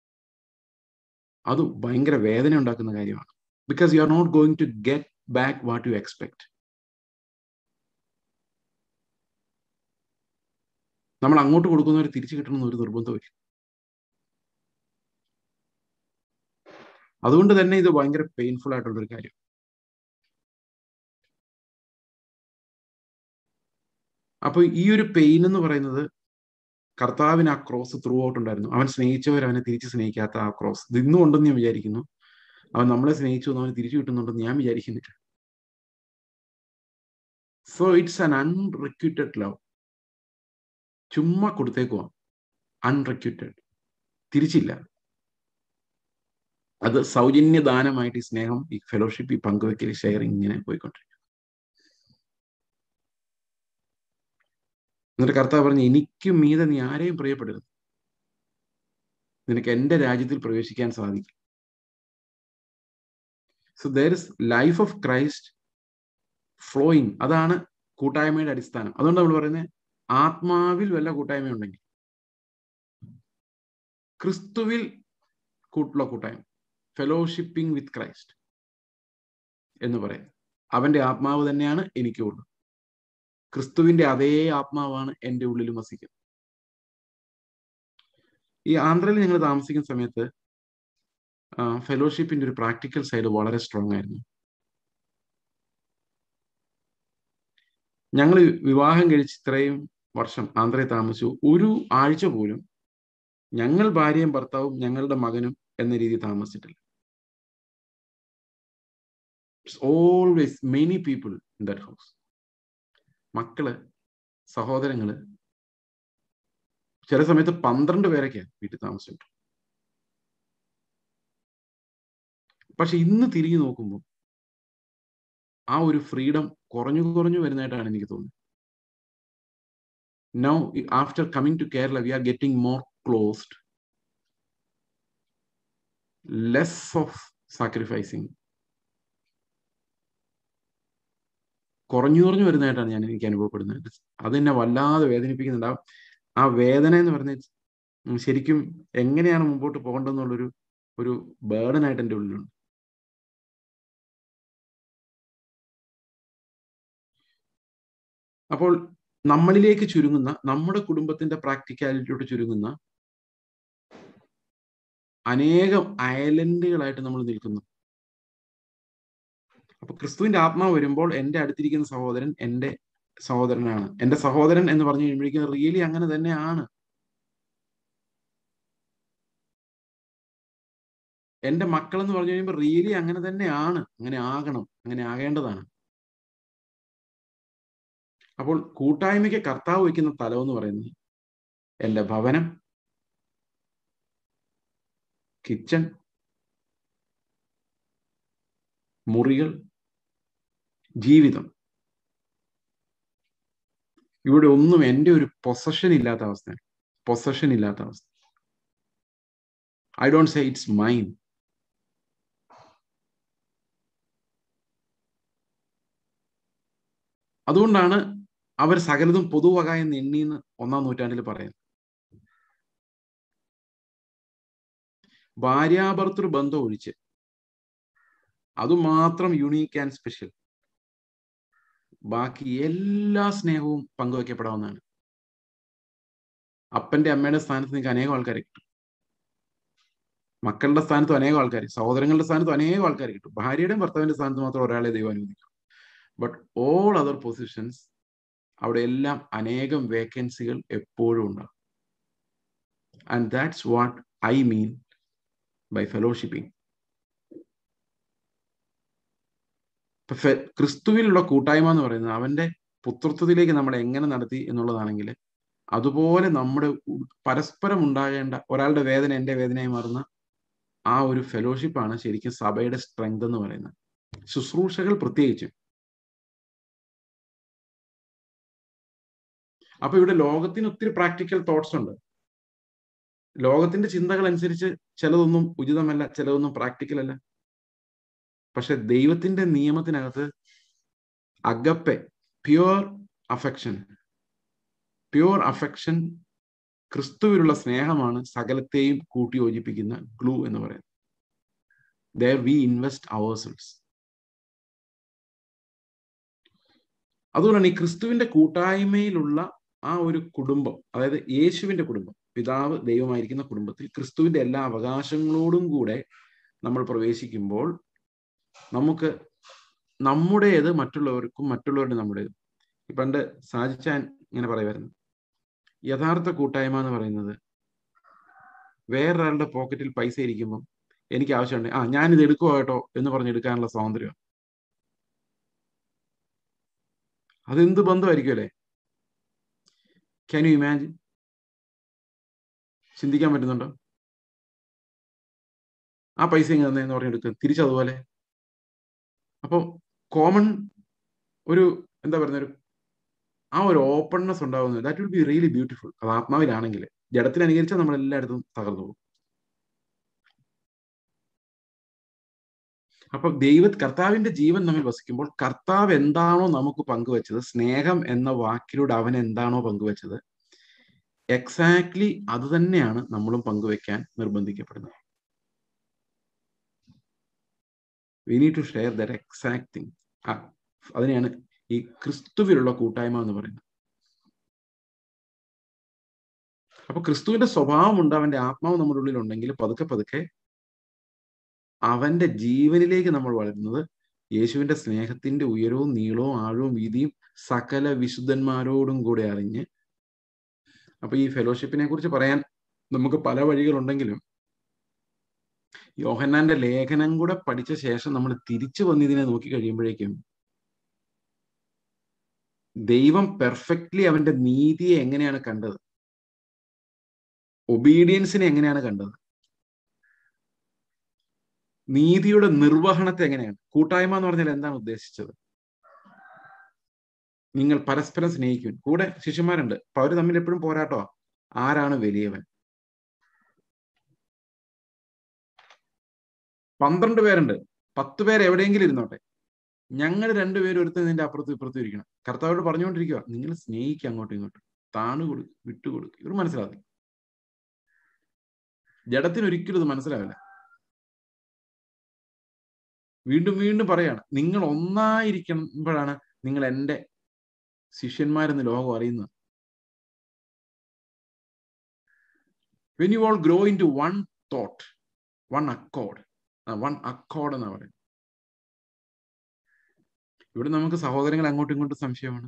അത് ഭയങ്കര വേദന ഉണ്ടാക്കുന്ന കാര്യമാണ് because you are not going to get back what you expect നമ്മൾ അങ്ങോട്ട് കൊടുക്കുന്നവർ തിരിച്ചു കിട്ടണമെന്ന് ഒരു നിർബന്ധമില്ല അതുകൊണ്ട് തന്നെ ഇത് ഭയങ്കര പെയിൻഫുൾ ആയിട്ടുള്ള ഒരു കാര്യം അപ്പൊ ഈ ഒരു പെയിൻ എന്ന് പറയുന്നത് കർത്താവിന് ആ ക്രോസ് ത്രൂ ഔട്ട് ഉണ്ടായിരുന്നു അവൻ സ്നേഹിച്ചവർ അവനെ തിരിച്ച് സ്നേഹിക്കാത്ത ആ ക്രോസ് ഇത് ഇന്നും ഉണ്ടെന്ന് ഞാൻ വിചാരിക്കുന്നു അവൻ നമ്മളെ സ്നേഹിച്ചു എന്ന് അവന് തിരിച്ചു കിട്ടുന്നുണ്ടെന്ന് ഞാൻ വിചാരിക്കുന്നില്ല so it's an unrequited love ചുമ്മാ കൊടുത്തേക്കുവാ അൺറിക്യൂറ്റഡ് തിരിച്ചില്ല അത് സൗജന്യ ദാനമായിട്ട് ഈ സ്നേഹം ഈ ഫെലോഷിപ്പ് ഈ പങ്കുവെക്കൽ ഷെയറിങ് ഇങ്ങനെ പോയിക്കൊണ്ടിരിക്കും എന്നിട്ട് കർത്താവ് പറഞ്ഞു എനിക്കും മീതെ നീ ആരെയും പ്രിയപ്പെടരുത് നിനക്ക് എന്റെ രാജ്യത്തിൽ പ്രവേശിക്കാൻ സാധിക്കും so there is life of Christ flowing അതാണ് കൂട്ടായ്മയുടെ അടിസ്ഥാനം അതുകൊണ്ട് നമ്മൾ പറയുന്നത് ആത്മാവിൽ വല്ല കൂട്ടായ്മ ഉണ്ടെങ്കിൽ ക്രിസ്തുവിൽ കൂട്ടുള്ള കൂട്ടായ്മ ഫെലോഷിപ്പിംഗ് വിത്ത് ക്രൈസ്റ്റ് എന്ന് പറയും അവന്റെ ആത്മാവ് തന്നെയാണ് എനിക്കുള്ളത് ക്രിസ്തുവിന്റെ അതേ ആത്മാവാണ് എൻ്റെ ഉള്ളിൽ വസിക്കുന്നത് ഈ ആന്ധ്രയിൽ ഞങ്ങൾ താമസിക്കുന്ന സമയത്ത് ഫെലോഷിപ്പിന്റെ ഒരു പ്രാക്ടിക്കൽ സൈഡ് വളരെ സ്ട്രോങ് ആയിരുന്നു ഞങ്ങൾ വിവാഹം കഴിച്ച് ഇത്രയും വർഷം ആന്ധ്രയിൽ താമസിച്ചു ഒരു ആഴ്ച പോലും ഞങ്ങൾ ഭാര്യയും ഭർത്താവും ഞങ്ങളുടെ മകനും എന്ന രീതി താമസിച്ചിട്ടില്ല always many people in that house മക്കള് സഹോദരങ്ങള് ചില സമയത്ത് പന്ത്രണ്ട് പേരൊക്കെയാണ് വീട്ടിൽ താമസിച്ചിട്ടുണ്ട് പക്ഷെ ഇന്ന് തിരിഞ്ഞു നോക്കുമ്പോൾ ആ ഒരു ഫ്രീഡം കുറഞ്ഞു കുറഞ്ഞു വരുന്നതായിട്ടാണ് എനിക്ക് തോന്നുന്നത് now after coming to Kerala we are getting more closed less of sacrificing കുറഞ്ഞു കുറഞ്ഞു വരുന്നതായിട്ടാണ് ഞാൻ എനിക്ക് അനുഭവപ്പെടുന്നത് അത് എന്നെ വല്ലാതെ വേദനിപ്പിക്കുന്നുണ്ട് ആ വേദന എന്ന് പറഞ്ഞ ശരിക്കും എങ്ങനെയാണ് മുമ്പോട്ട് പോകേണ്ടതെന്നുള്ളൊരു ഒരു ബേർഡനായിട്ട് എൻ്റെ ഉള്ളിലുണ്ട് അപ്പോൾ നമ്മളിലേക്ക് ചുരുങ്ങുന്ന നമ്മുടെ കുടുംബത്തിന്റെ പ്രാക്ടിക്കാലിറ്റിയോട് ചുരുങ്ങുന്ന അനേകം അയലൻഡുകളായിട്ട് നമ്മൾ നിൽക്കുന്നു അപ്പൊ ക്രിസ്തുവിന്റെ ആത്മാവ് വരുമ്പോൾ എൻ്റെ അടുത്തിരിക്കുന്ന സഹോദരൻ എൻ്റെ സഹോദരനാണ് എൻ്റെ സഹോദരൻ എന്ന് പറഞ്ഞു കഴിയുമ്പോഴേക്കും റിയലി അങ്ങനെ തന്നെയാണ് എൻ്റെ മക്കൾ എന്ന് പറഞ്ഞു കഴിയുമ്പോൾ റിയലി അങ്ങനെ തന്നെയാണ് അങ്ങനെ ആകണം അങ്ങനെ ആകേണ്ടതാണ് അപ്പോൾ കൂട്ടായ്മയ്ക്ക് കർത്താവ് വയ്ക്കുന്ന തലം എന്ന് പറയുന്നത് എൻ്റെ ഭവനം കിച്ചൺ മുറികൾ ജീവിതം ഇവിടെ ഒന്നും എൻ്റെ ഒരു പൊസഷൻ ഇല്ലാത്ത അവസ്ഥയാണ് പൊസഷൻ ഇല്ലാത്ത അവസ്ഥ I don't say it's mine അതുകൊണ്ടാണ് അവർ സകലതും പൊതുവക എന്ന് എണ്ണിന്ന് ഒന്നാം നൂറ്റാണ്ടിൽ പറയുന്നത് ഭാര്യാഭർത്തൃ ബന്ധം ഒഴിച്ച് അതുമാത്രം യുണീക്ക് ആൻഡ് സ്പെഷ്യൽ ബാക്കി എല്ലാ സ്നേഹവും പങ്കുവയ്ക്കപ്പെടാവുന്നതാണ് അപ്പന്റെ അമ്മയുടെ സ്ഥാനത്ത് നിങ്ങൾക്ക് അനേകം ആൾക്കാരെ കിട്ടും മക്കളുടെ സ്ഥാനത്തും അനേകം ആൾക്കാർ സഹോദരങ്ങളുടെ സ്ഥാനത്തും അനേകം ആൾക്കാർ കിട്ടും ഭാര്യയുടെയും ഭർത്താവിന്റെ സ്ഥാനത്ത് മാത്രം ഒരാളെ ദൈവം അനുവദിക്കും ബട്ട് ഓൾ അതർ പൊസിഷൻസ് അവിടെ എല്ലാം അനേകം വേക്കൻസികൾ എപ്പോഴും ഉണ്ടാകും and that's what I mean by fellowshipping ക്രിസ്തുവിലുള്ള കൂട്ടായ്മ എന്ന് പറയുന്നത് അവന്റെ പുത്രത്വത്തിലേക്ക് നമ്മളെ എങ്ങനെ നടത്തി എന്നുള്ളതാണെങ്കിൽ അതുപോലെ നമ്മുടെ പരസ്പരം ഉണ്ടാകേണ്ട ഒരാളുടെ വേദന എൻ്റെ വേദനയായി മാറുന്ന ആ ഒരു ഫെലോഷിപ്പാണ് ശരിക്കും സഭയുടെ സ്ട്രെങ്ത് എന്ന് പറയുന്നത് ശുശ്രൂഷകൾ പ്രത്യേകിച്ചും അപ്പൊ ഇവിടെ ലോകത്തിന് ഒത്തിരി പ്രാക്ടിക്കൽ തോട്ട്സ് ഉണ്ട് ലോകത്തിന്റെ ചിന്തകൾ അനുസരിച്ച് ചിലതൊന്നും ഉചിതമല്ല ചിലതൊന്നും പ്രാക്ടിക്കൽ അല്ല പക്ഷെ ദൈവത്തിന്റെ നിയമത്തിനകത്ത് agape pure affection pure affection ക്രിസ്തുവിലുള്ള സ്നേഹമാണ് സകലത്തെയും കൂട്ടി യോജിപ്പിക്കുന്ന ഗ്ലൂ എന്ന് പറയുന്നത് ദർ വി ഇൻവെസ്റ്റ് അവേഴ്സൽസ് അതുകൊണ്ടാണ് ഈ ക്രിസ്തുവിന്റെ കൂട്ടായ്മയിലുള്ള ആ ഒരു കുടുംബം അതായത് യേശുവിന്റെ കുടുംബം പിതാവ് ദൈവമായിരിക്കുന്ന കുടുംബത്തിൽ ക്രിസ്തുവിന്റെ എല്ലാ അവകാശങ്ങളോടും കൂടെ നമ്മൾ പ്രവേശിക്കുമ്പോൾ നമുക്ക് നമ്മുടേത് മറ്റുള്ളവർക്കും മറ്റുള്ളവരുടെ നമ്മുടേതും പണ്ട് സാധിച്ചാൻ ഇങ്ങനെ പറയുമായിരുന്നു യഥാർത്ഥ കൂട്ടായ്മ എന്ന് പറയുന്നത് വേറൊരാളുടെ പോക്കറ്റിൽ പൈസ ഇരിക്കുമ്പോൾ എനിക്ക് ആവശ്യമുണ്ട് ആ ഞാനിത് എടുക്കുക കേട്ടോ എന്ന് പറഞ്ഞ് എടുക്കാനുള്ള സ്വാതന്ത്ര്യം അതെന്ത് ബന്ധമായിരിക്കും അല്ലേ ക്യാൻ യു ഇമാജിൻ ചിന്തിക്കാൻ പറ്റുന്നുണ്ടോ ആ പൈസ ഇങ്ങനെ തന്നെയെന്ന് പറഞ്ഞെടുക്കുക തിരിച്ചതുപോലെ അപ്പോൾ കോമൺ ഒരു എന്താ പറയുന്ന ഒരു ആ ഒരു ഓപ്പൺനെസ് ഉണ്ടാകുന്നത് that will be really beautiful അത് ആത്മാവിലാണെങ്കിൽ ജഡത്തിൽ അനുകരിച്ചാൽ നമ്മൾ എല്ലായിടത്തും തകർന്നു പോകും അപ്പൊ ദൈവ കർത്താവിന്റെ ജീവൻ നമ്മിൽ വസിക്കുമ്പോൾ കർത്താവ് എന്താണോ നമുക്ക് പങ്കുവച്ചത് സ്നേഹം എന്ന വാക്കിലൂടെ അവൻ എന്താണോ പങ്കുവച്ചത് എക്സാക്ട്ലി അത് തന്നെയാണ് നമ്മളും പങ്കുവെക്കാൻ നിർബന്ധിക്കപ്പെടുന്നത് we need to share that exact thing അതിനെയാണ് ഈ ക്രിസ്തുവിലുള്ള കൂട്ടായ്മ എന്ന് പറയുന്നത് അപ്പൊ ക്രിസ്തുവിന്റെ സ്വഭാവം ഉണ്ട് അവന്റെ ആത്മാവ് നമ്മുടെ ഉള്ളിൽ ഉണ്ടെങ്കിൽ പതുക്കെ പതുക്കെ അവന്റെ ജീവനിലേക്ക് നമ്മൾ വളരുന്നത് യേശുവിന്റെ സ്നേഹത്തിന്റെ ഉയരവും നീളവും ആഴവും വീതിയും സകല വിശുദ്ധന്മാരോടും കൂടെ അറിഞ്ഞ് അപ്പൊ ഈ ഫെലോഷിപ്പിനെ കുറിച്ച് പറയാൻ നമുക്ക് പല വഴികളുണ്ടെങ്കിലും യോഹന്നാന്റെ ലേഖനം കൂടെ പഠിച്ച ശേഷം നമ്മൾ തിരിച്ചു വന്ന് ഇതിനെ നോക്കി കഴിയുമ്പോഴേക്കും ദൈവം പെർഫെക്റ്റ്ലി അവന്റെ നീതിയെ എങ്ങനെയാണ് കണ്ടത് ഒബീഡിയൻസിനെ എങ്ങനെയാണ് കണ്ടത് നീതിയുടെ നിർവഹണത്തെ എങ്ങനെയാണ് കൂട്ടായ്മ എന്ന് പറഞ്ഞാൽ എന്താണ് ഉദ്ദേശിച്ചത് നിങ്ങൾ പരസ്പരം സ്നേഹിക്കും കൂടെ ശിഷ്യന്മാരുണ്ട് അപ്പൊ അവര് തമ്മിൽ എപ്പോഴും പോരാട്ടോ ആരാണ് വലിയവൻ പന്ത്രണ്ട് പേരുണ്ട് പത്ത് പേര് എവിടെയെങ്കിലും ഇരുന്നോട്ടെ ഞങ്ങൾ രണ്ടുപേരും ഒരുത്തൻ നിന്റെ അപ്പുറത്തും ഇപ്പുറത്തും ഇരിക്കണം കർത്താവോട് പറഞ്ഞുകൊണ്ടിരിക്കുക നിങ്ങൾ സ്നേഹിക്കുക അങ്ങോട്ടും ഇങ്ങോട്ടും താണു കൊടുക്കുക വിട്ടുകൊടുക്കുക ഇവർ മനസ്സിലാവില്ല ജഡത്തിന് ഒരിക്കലും ഇത് മനസ്സിലാവില്ല വീണ്ടും വീണ്ടും പറയാണ് നിങ്ങൾ ഒന്നായിരിക്കുമ്പോഴാണ് നിങ്ങൾ എൻ്റെ ശിഷ്യന്മാരെന്ന് ലോകം അറിയുന്നത് when you all grow into one thought one accord one accord എന്നാ പറയുന്നത് ഇവിടെ നമുക്ക് സഹോദരങ്ങൾ അങ്ങോട്ടും ഇങ്ങോട്ടും സംശയമാണ്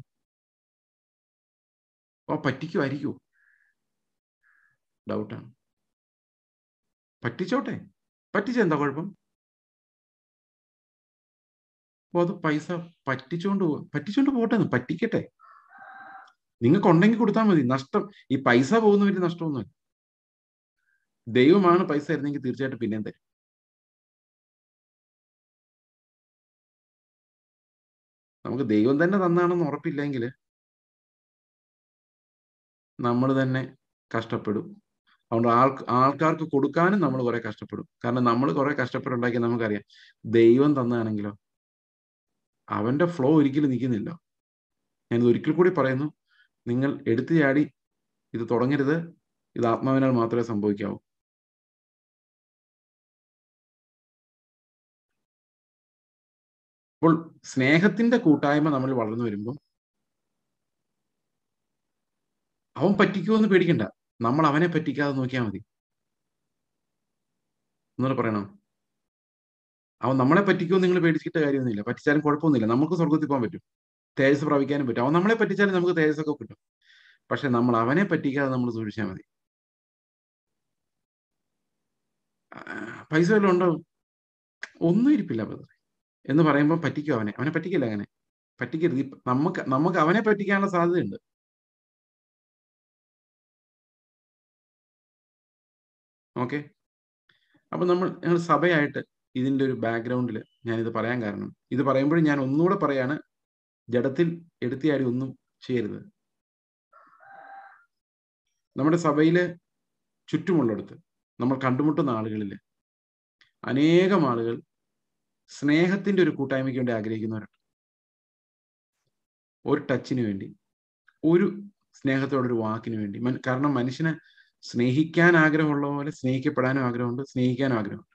അപ്പൊ പറ്റിക്കുമായിരിക്കുമോ ഡൗട്ടാണ് പറ്റിച്ചോട്ടെ പറ്റിച്ച എന്താ കുഴപ്പം അപ്പൊ അത് പൈസ പറ്റിച്ചോണ്ട് പോ പറ്റിച്ചോണ്ട് പോട്ടെ പറ്റിക്കട്ടെ നിങ്ങൾക്ക് ഉണ്ടെങ്കിൽ കൊടുത്താൽ മതി നഷ്ടം ഈ പൈസ പോകുന്ന വലിയ നഷ്ടമൊന്നുമില്ല ദൈവമാണ് പൈസ തരുന്നെങ്കിൽ തീർച്ചയായിട്ടും പിന്നെയും തരും നമുക്ക് ദൈവം തന്നെ തന്നാണെന്ന് ഉറപ്പില്ലെങ്കിൽ നമ്മൾ തന്നെ കഷ്ടപ്പെടും അതുകൊണ്ട് ആൾ ആൾക്കാർക്ക് കൊടുക്കാനും നമ്മൾ കുറെ കഷ്ടപ്പെടും കാരണം നമ്മൾ കുറെ കഷ്ടപ്പെടുണ്ടാക്കി നമുക്കറിയാം ദൈവം തന്നാണെങ്കിലോ അവന്റെ ഫ്ലോ ഒരിക്കലും നിൽക്കുന്നില്ല ഞാനിത് ഒരിക്കൽ കൂടി പറയുന്നു നിങ്ങൾ എടുത്തു ചാടി ഇത് തുടങ്ങരുത് ഇത് ആത്മാവിനാൽ മാത്രമേ സംഭവിക്കാവൂ അപ്പോൾ സ്നേഹത്തിന്റെ കൂട്ടായ്മ നമ്മൾ വളർന്നു വരുമ്പോൾ അവൻ പറ്റിക്കുമെന്ന് പേടിക്കണ്ട നമ്മൾ അവനെ പറ്റിക്കാതെ നോക്കിയാൽ മതി എന്നൂടെ പറയണോ അവൻ നമ്മളെ പറ്റിക്കുമെന്ന് നിങ്ങൾ പേടിച്ചിട്ട് കാര്യമൊന്നുമില്ല പറ്റിച്ചാലും കുഴപ്പമൊന്നുമില്ല നമുക്ക് സ്വർഗത്തിൽ പോകാൻ പറ്റും തേജസ് പ്രാപിക്കാനും പറ്റും അവൻ നമ്മളെ പറ്റിച്ചാലും നമുക്ക് തേജസ്സൊക്കെ കിട്ടും പക്ഷെ നമ്മൾ അവനെ പറ്റിക്കാതെ നമ്മൾ സൂക്ഷിച്ചാൽ മതി പൈസ വല്ലതും ഉണ്ടോ ഒന്നും ഇരിപ്പില്ല ബദർ എന്ന് പറയുമ്പോൾ പറ്റിക്കും അവനെ അവനെ പറ്റിക്കില്ല അങ്ങനെ പറ്റിക്കരുത് നമുക്ക് നമുക്ക് അവനെ പറ്റിക്കാനുള്ള സാധ്യതയുണ്ട് ഓക്കെ അപ്പൊ നമ്മൾ ഞങ്ങൾ സഭയായിട്ട് ഇതിന്റെ ഒരു ബാക്ക്ഗ്രൗണ്ടിൽ ഞാനിത് പറയാൻ കാരണം ഇത് പറയുമ്പോഴും ഞാൻ ഒന്നുകൂടെ പറയാണ് ജഡത്തിൽ എടുത്തിയാടി ഒന്നും ചെയ്യരുത് നമ്മുടെ സഭയില് ചുറ്റുമുള്ളിടത്ത് നമ്മൾ കണ്ടുമുട്ടുന്ന ആളുകളിൽ അനേകം ആളുകൾ സ്നേഹത്തിന്റെ ഒരു കൂട്ടായ്മയ്ക്ക് വേണ്ടി ആഗ്രഹിക്കുന്നവരുണ്ട് ഒരു ടച്ചിന് വേണ്ടി ഒരു സ്നേഹത്തോടൊരു വാക്കിന് വേണ്ടി കാരണം മനുഷ്യന് സ്നേഹിക്കാൻ ആഗ്രഹമുള്ള പോലെ സ്നേഹിക്കപ്പെടാനും ആഗ്രഹമുണ്ട് സ്നേഹിക്കാനും ആഗ്രഹമുണ്ട്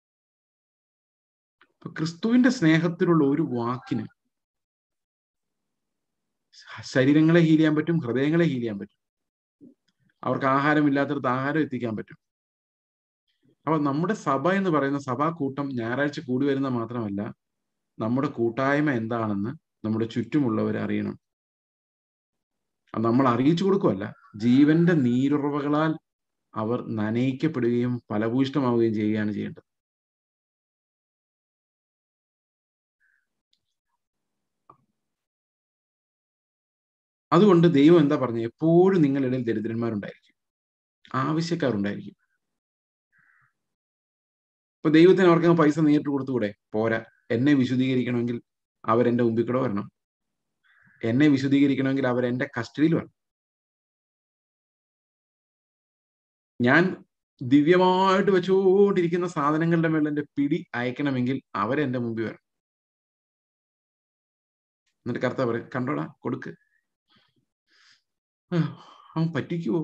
അപ്പൊ ക്രിസ്തുവിന്റെ സ്നേഹത്തിലുള്ള ഒരു വാക്കിന് ശരീരങ്ങളെ ഹീൽ ചെയ്യാൻ പറ്റും ഹൃദയങ്ങളെ ഹീൽ ചെയ്യാൻ പറ്റും അവർക്ക് ആഹാരം ഇല്ലാത്തടത്ത് ആഹാരം എത്തിക്കാൻ പറ്റും അപ്പൊ നമ്മുടെ സഭ എന്ന് പറയുന്ന സഭാ കൂട്ടം ഞായറാഴ്ച കൂടി വരുന്ന മാത്രമല്ല നമ്മുടെ കൂട്ടായ്മ എന്താണെന്ന് നമ്മുടെ ചുറ്റുമുള്ളവർ അറിയണം നമ്മൾ അറിയിച്ചു കൊടുക്കുമല്ല ജീവന്റെ നീരുറവകളാൽ അവർ നനയിക്കപ്പെടുകയും ഫലഭൂയിഷ്ടമാവുകയും ചെയ്യുകയാണ് ചെയ്യേണ്ടത് അതുകൊണ്ട് ദൈവം എന്താ പറഞ്ഞത് എപ്പോഴും നിങ്ങളിടയിൽ ദരിദ്രന്മാരുണ്ടായിരിക്കും ആവശ്യക്കാരുണ്ടായിരിക്കും ഇപ്പൊ ദൈവത്തിന് അവർക്ക് പൈസ നേരിട്ട് കൊടുത്തുകൂടെ പോരാ എന്നെ വിശുദ്ധീകരിക്കണമെങ്കിൽ അവരെന്റെ മുമ്പിൽ കൂടെ വരണം എന്നെ വിശദീകരിക്കണമെങ്കിൽ അവർ എന്റെ കസ്റ്റഡിയിൽ വേണം ഞാൻ ദിവ്യമായിട്ട് വെച്ചുകൊണ്ടിരിക്കുന്ന സാധനങ്ങളുടെ മേൽ എന്റെ പിടി അയക്കണമെങ്കിൽ അവരെന്റെ മുമ്പിൽ വരണം എന്നിട്ട് കർത്താവ് പറയും കണ്ടോടാ കൊടുക്ക് ആ, അവൻ പറ്റിക്കുവോ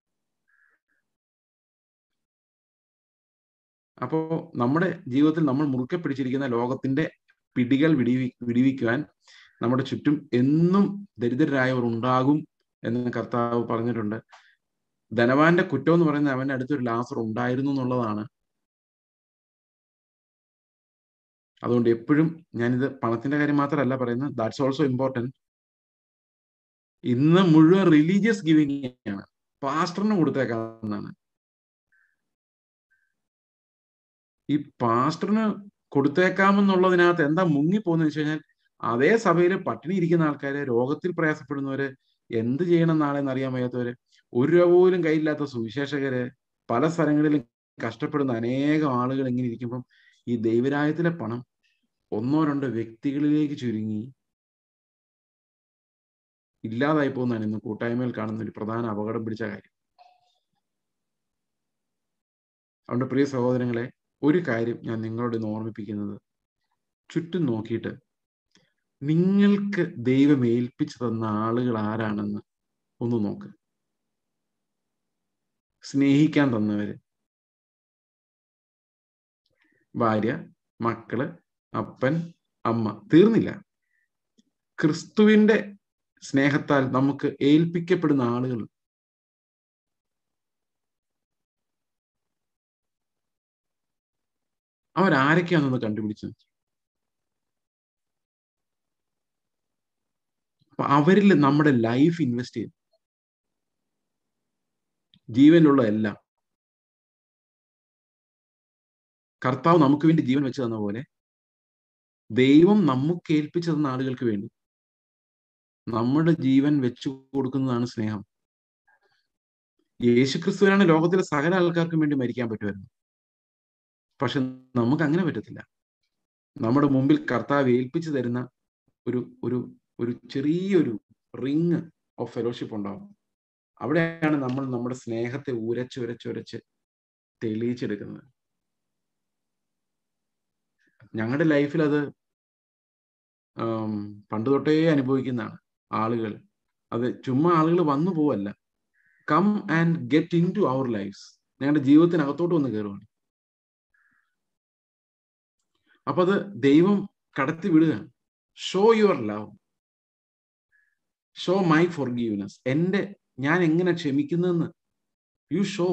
അപ്പോ നമ്മുടെ ജീവിതത്തിൽ നമ്മൾ മുറുക്കെ പിടിച്ചിരിക്കുന്ന ലോകത്തിന്റെ പിടികൾ വിടിവി വിടിവിക്കുവാൻ നമ്മുടെ ചുറ്റും എന്നും ദരിദ്രരായവർ ഉണ്ടാകും എന്ന് കർത്താവ് പറഞ്ഞിട്ടുണ്ട് ധനവാന്റെ കുറ്റം എന്ന് പറയുന്നത് അവന്റെ അടുത്തൊരു ലാസർ ഉണ്ടായിരുന്നു എന്നുള്ളതാണ് അതുകൊണ്ട് എപ്പോഴും ഞാനിത് പണത്തിന്റെ കാര്യം മാത്രമല്ല പറയുന്നത് ദാറ്റ്സ് ഓൾസോ ഇമ്പോർട്ടൻറ്റ് ഇന്ന് മുഴുവൻ റിലീജിയസ് ഗിവിംഗ് ആണ് പാസ്റ്ററിന് കൊടുത്തേക്കാവുന്നതാണ് ഈ പാസ്റ്ററിന് കൊടുത്തേക്കാമെന്നുള്ളതിനകത്ത് എന്താ മുങ്ങിപ്പോന്ന് വെച്ച് കഴിഞ്ഞാൽ അതേ സഭയിൽ പട്ടിണി ഇരിക്കുന്ന ആൾക്കാര് രോഗത്തിൽ പ്രയാസപ്പെടുന്നവര് എന്ത് ചെയ്യണം നാളെ എന്നറിയാൻ വയ്യാത്തവര് ഒരു രൂപ പോലും കയ്യില്ലാത്ത സുവിശേഷകര് പല സ്ഥലങ്ങളിലും കഷ്ടപ്പെടുന്ന അനേകം ആളുകൾ ഇങ്ങനെ ഇരിക്കുമ്പം ഈ ദൈവരായത്തിലെ പണം ഒന്നോ രണ്ടോ വ്യക്തികളിലേക്ക് ചുരുങ്ങി ഇല്ലാതായി പോകുന്നതാണ് ഇന്ന് കൂട്ടായ്മയിൽ കാണുന്ന ഒരു പ്രധാന അപകടം പിടിച്ച കാര്യം അതുകൊണ്ട് പ്രിയ സഹോദരങ്ങളെ ഒരു കാര്യം ഞാൻ നിങ്ങളോട് ഇന്ന് ഓർമ്മിപ്പിക്കുന്നത് ചുറ്റും നോക്കിയിട്ട് നിങ്ങൾക്ക് ദൈവം ഏൽപ്പിച്ചു തന്ന ആളുകൾ ആരാണെന്ന് ഒന്ന് നോക്ക് സ്നേഹിക്കാൻ തന്നവര് ഭാര്യ മക്കള് അപ്പൻ അമ്മ തീർന്നില്ല ക്രിസ്തുവിന്റെ സ്നേഹത്താൽ നമുക്ക് ഏൽപ്പിക്കപ്പെടുന്ന ആളുകൾ അവരാരൊക്കെയാണെന്ന് കണ്ടുപിടിച്ചു അപ്പൊ അവരിൽ നമ്മുടെ ലൈഫ് ഇൻവെസ്റ്റ് ചെയ്യും ജീവനുള്ള എല്ലാം കർത്താവ് നമുക്ക് വേണ്ടി ജീവൻ വെച്ച് തന്ന പോലെ ദൈവം നമുക്ക് ഏൽപ്പിച്ചു തന്ന ആളുകൾക്ക് വേണ്ടി നമ്മുടെ ജീവൻ വെച്ചു കൊടുക്കുന്നതാണ് സ്നേഹം യേശുക്രിസ്തുവിനാണ് ലോകത്തിലെ സകല ആൾക്കാർക്കും വേണ്ടി മരിക്കാൻ പറ്റുമായിരുന്നു പക്ഷെ നമുക്ക് അങ്ങനെ പറ്റത്തില്ല നമ്മുടെ മുമ്പിൽ കർത്താവ് ഏൽപ്പിച്ചു തരുന്ന ഒരു ഒരു ഒരു ചെറിയൊരു റിങ് ഓഫ് ഫെലോഷിപ്പ് ഉണ്ടാവും അവിടെയാണ് നമ്മൾ നമ്മുടെ സ്നേഹത്തെ ഉരച്ചുരച്ചുരച്ച് തെളിയിച്ചെടുക്കുന്നത് ഞങ്ങളുടെ ലൈഫിൽ അത് പണ്ട് തൊട്ടേ അനുഭവിക്കുന്നതാണ് ആളുകൾ അത് ചുമ്മാ ആളുകൾ വന്നു പോവല്ല come and get into our lives ഞങ്ങളുടെ ജീവിതത്തിനകത്തോട്ട് വന്ന് കയറുകയാണ് അപ്പൊ അത് ദൈവം കടത്തി വിടുകയാണ് show your love show my forgiveness എന്റെ ഞാൻ എങ്ങനെ ക്ഷമിക്കുന്നതെന്ന് യു ഷോ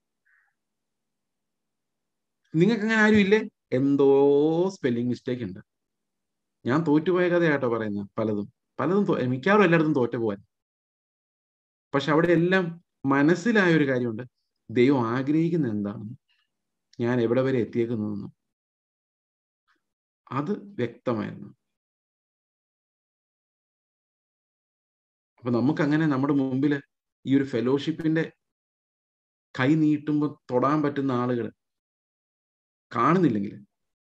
നിങ്ങൾക്ക് അങ്ങനെ ആരും ഇല്ലേ എന്തോ സ്പെല്ലിംഗ് മിസ്റ്റേക്ക് ഉണ്ട് ഞാൻ തോറ്റുപോയ കഥയാട്ടോ പറയുന്നത് പലതും പലതും മിക്കവാറും എല്ലായിടത്തും തോറ്റു പോകാൻ പക്ഷെ അവിടെ എല്ലാം മനസ്സിലായ ഒരു കാര്യമുണ്ട് ദൈവം ആഗ്രഹിക്കുന്ന എന്താണെന്ന് ഞാൻ എവിടെ വരെ എത്തിയേക്കുന്നതെന്നും അത് വ്യക്തമായിരുന്നു അപ്പൊ നമുക്കങ്ങനെ നമ്മുടെ മുമ്പിൽ ഈ ഒരു ഫെലോഷിപ്പിന്റെ കൈ നീട്ടുമ്പോൾ തൊടാൻ പറ്റുന്ന ആളുകൾ കാണുന്നില്ലെങ്കിൽ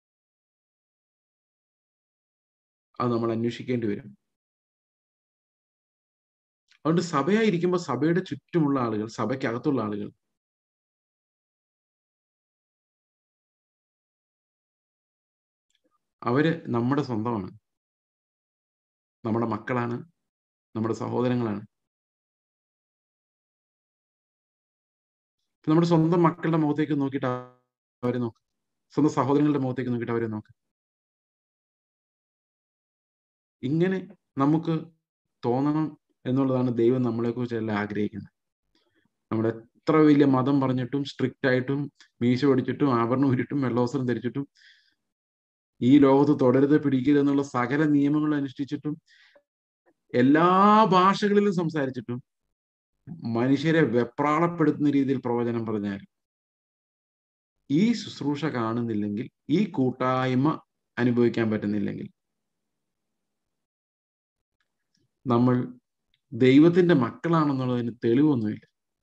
അത് നമ്മൾ അന്വേഷിക്കേണ്ടി വരും അതുകൊണ്ട് സഭയായിരിക്കുമ്പോൾ സഭയുടെ ചുറ്റുമുള്ള ആളുകൾ സഭയ്ക്കകത്തുള്ള ആളുകൾ അവര് നമ്മുടെ സ്വന്തമാണ് നമ്മുടെ മക്കളാണ് നമ്മുടെ സഹോദരങ്ങളാണ് നമ്മുടെ സ്വന്തം മക്കളുടെ മുഖത്തേക്ക് നോക്കിയിട്ട് അവരെ നോക്ക് സ്വന്തം സഹോദരങ്ങളുടെ മുഖത്തേക്ക് നോക്കിയിട്ട് അവരെ നോക്ക് ഇങ്ങനെ നമുക്ക് തോന്നണം എന്നുള്ളതാണ് ദൈവം നമ്മളെ കുറിച്ച് എല്ലാം ആഗ്രഹിക്കുന്നത് നമ്മുടെ എത്ര വലിയ മതം പറഞ്ഞിട്ടും സ്ട്രിക്റ്റ് ആയിട്ടും മീശ പിടിച്ചിട്ടും ആഭരണം ഉരുട്ടും വെള്ളവസ്ത്രം ധരിച്ചിട്ടും ഈ ലോകത്ത് തുടരുത് പിടിക്കരുത് എന്നുള്ള സകല നിയമങ്ങൾ അനുഷ്ഠിച്ചിട്ടും എല്ലാ ഭാഷകളിലും സംസാരിച്ചിട്ടും മനുഷ്യരെ വെപ്രാളപ്പെടുത്തുന്ന രീതിയിൽ പ്രവചനം പറഞ്ഞാലും ഈ ശുശ്രൂഷ കാണുന്നില്ലെങ്കിൽ ഈ കൂട്ടായ്മ അനുഭവിക്കാൻ പറ്റുന്നില്ലെങ്കിൽ നമ്മൾ ദൈവത്തിന്റെ മക്കളാണെന്നുള്ളതിന് തെളിവൊന്നുമില്ല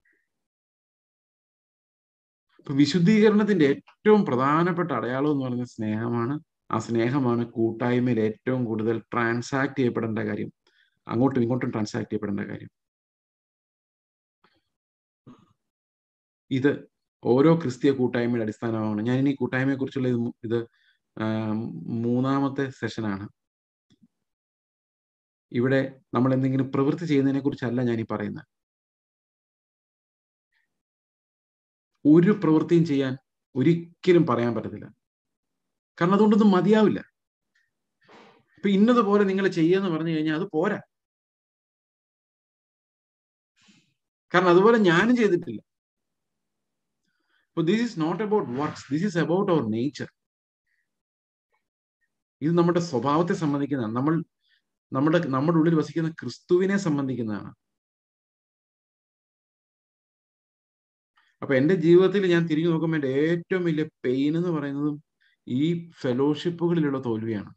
ഇപ്പൊ വിശുദ്ധീകരണത്തിന്റെ ഏറ്റവും പ്രധാനപ്പെട്ട അടയാളം എന്ന് പറയുന്നത് സ്നേഹമാണ് ആ സ്നേഹമാണ് കൂട്ടായ്മയിൽ ഏറ്റവും കൂടുതൽ ട്രാൻസാക്ട് ചെയ്യപ്പെടേണ്ട കാര്യം അങ്ങോട്ടും ഇങ്ങോട്ടും ട്രാൻസാക്ട് ചെയ്യപ്പെടേണ്ട കാര്യം ഇത് ഓരോ ക്രിസ്തീയ കൂട്ടായ്മയുടെ അടിസ്ഥാനമാണ് ഞാൻ ഇനി കൂട്ടായ്മയെ കുറിച്ചുള്ള ഇത് മു- ഇത് ആ, മൂന്നാമത്തെ സെഷനാണ് ഇവിടെ നമ്മൾ എന്തെങ്കിലും പ്രവൃത്തി ചെയ്യുന്നതിനെ കുറിച്ചല്ല ഞാൻ ഈ പറയുന്നത് ഒരു പ്രവൃത്തിയും ചെയ്യാൻ ഒരിക്കലും പറയാൻ പറ്റത്തില്ല കാരണം അതുകൊണ്ടൊന്നും മതിയാവില്ല ഇപ്പൊ ഇന്നതുപോലെ നിങ്ങൾ ചെയ്യുമെന്ന് പറഞ്ഞു കഴിഞ്ഞാൽ അത് പോരാ കാരണം അതുപോലെ ഞാനും ചെയ്തിട്ടില്ല അപ്പൊ this is not about works this is about our nature ഇത് നമ്മുടെ സ്വഭാവത്തെ സംബന്ധിക്കുന്നതാണ് നമ്മൾ നമ്മുടെ നമ്മുടെ ഉള്ളിൽ വസിക്കുന്ന ക്രിസ്തുവിനെ സംബന്ധിക്കുന്നതാണ് അപ്പൊ എന്റെ ജീവിതത്തിൽ ഞാൻ തിരിഞ്ഞു നോക്കുമ്പോൾ എന്റെ ഏറ്റവും വലിയ പെയിൻ എന്ന് പറയുന്നതും ഈ ഫെലോഷിപ്പുകളിലുള്ള തോൽവിയാണ്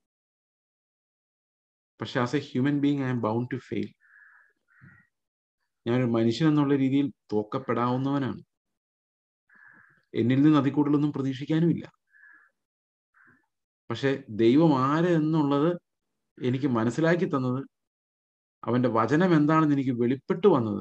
പക്ഷെ as a human being I am bound to fail ഞാനൊരു മനുഷ്യൻ എന്നുള്ള രീതിയിൽ തോക്കപ്പെടാവുന്നവനാണ് എന്നിൽ നിന്ന് അതിൽ കൂടുതലൊന്നും പ്രതീക്ഷിക്കാനുമില്ല പക്ഷെ ദൈവം ആര് എന്നുള്ളത് എനിക്ക് മനസ്സിലാക്കി തന്നത് അവന്റെ വചനം എന്താണെന്ന് എനിക്ക് വെളിപ്പെട്ടു വന്നത്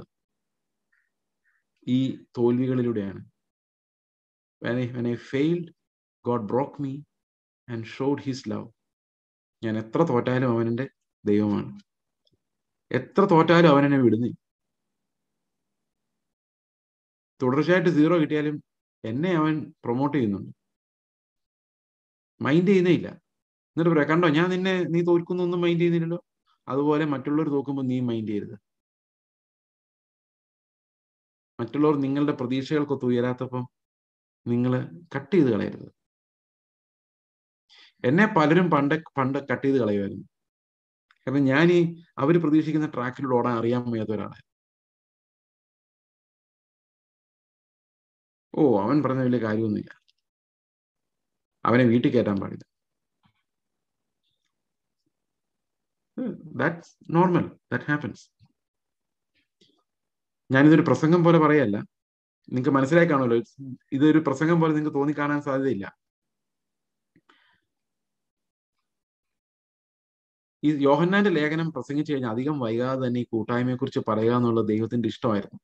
ഈ തോൽവികളിലൂടെയാണ് when I, when I failed, God broke me and showed his love. ഞാൻ എത്ര തോറ്റാലും അവൻ എൻ്റെ ദൈവമാണ് എത്ര തോറ്റാലും അവൻ എന്നെ വിടുന്നു തുടർച്ചയായിട്ട് സീറോ കിട്ടിയാലും എന്നെ അവൻ പ്രൊമോട്ട് ചെയ്യുന്നുണ്ട് മൈൻഡ് ചെയ്യുന്നേ ഇല്ല എന്നിട്ട് പറയാം കണ്ടോ ഞാൻ നിന്നെ നീ തോൽക്കുന്നൊന്നും മൈൻഡ് ചെയ്യുന്നില്ലല്ലോ അതുപോലെ മറ്റുള്ളവർ തോക്കുമ്പോൾ നീ മൈൻഡ് ചെയ്യരുത് മറ്റുള്ളവർ നിങ്ങളുടെ പ്രതീക്ഷകൾക്കൊത്ത് ഉയരാത്തപ്പം നിങ്ങൾ കട്ട് ചെയ്ത് കളയരുത് എന്നെ പലരും പണ്ട് പണ്ട് കട്ട് ചെയ്ത് കളയുമായിരുന്നു കാരണം ഞാൻ ഈ അവർ പ്രതീക്ഷിക്കുന്ന ട്രാക്കിലൂടെ ഓടാൻ അറിയാൻ വയ്യാത്ത ഒരാളെ ഓ അവൻ പറഞ്ഞ വലിയ കാര്യമൊന്നുമില്ല അവനെ വീട്ടിൽ കയറ്റാൻ പാടില്ല ദാറ്റ്സ് നോർമൽ ദാറ്റ് ഹാപ്പൻസ് ഞാനിതൊരു പ്രസംഗം പോലെ പറയല്ല നിങ്ങൾക്ക് മനസ്സിലായി കാണുമല്ലോ ഇതൊരു പ്രസംഗം പോലെ നിങ്ങൾക്ക് തോന്നി കാണാൻ സാധ്യതയില്ല ഈ യോഹന്നാന്റെ ലേഖനം പ്രസംഗിച്ചു കഴിഞ്ഞാൽ അധികം വൈകാതെ തന്നെ ഈ കൂട്ടായ്മയെ കുറിച്ച് പറയുക എന്നുള്ള ദൈവത്തിന്റെ ഇഷ്ടമായിരുന്നു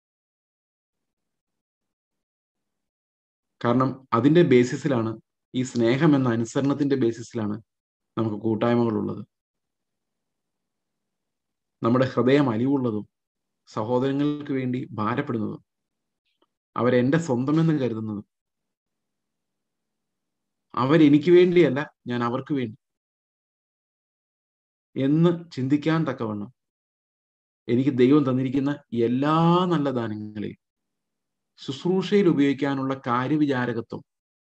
കാരണം അതിന്റെ ബേസിസിലാണ് ഈ സ്നേഹം എന്ന അനുസരണത്തിന്റെ ബേസിസിലാണ് നമുക്ക് കൂട്ടായ്മകളുള്ളത് നമ്മുടെ ഹൃദയം അലിവുള്ളതും സഹോദരങ്ങൾക്ക് വേണ്ടി ഭാരപ്പെടുന്നതും അവരെന്റെ സ്വന്തമെന്ന് കരുതുന്നതും അവരെനിക്ക് വേണ്ടിയല്ല ഞാൻ അവർക്ക് വേണ്ടി എന്ന് ചിന്തിക്കാൻ തക്കവണ്ണം എനിക്ക് ദൈവം തന്നിരിക്കുന്ന എല്ലാ നല്ല ദാനങ്ങളെയും ശുശ്രൂഷയിൽ ഉപയോഗിക്കാനുള്ള കാര്യവിചാരകത്വം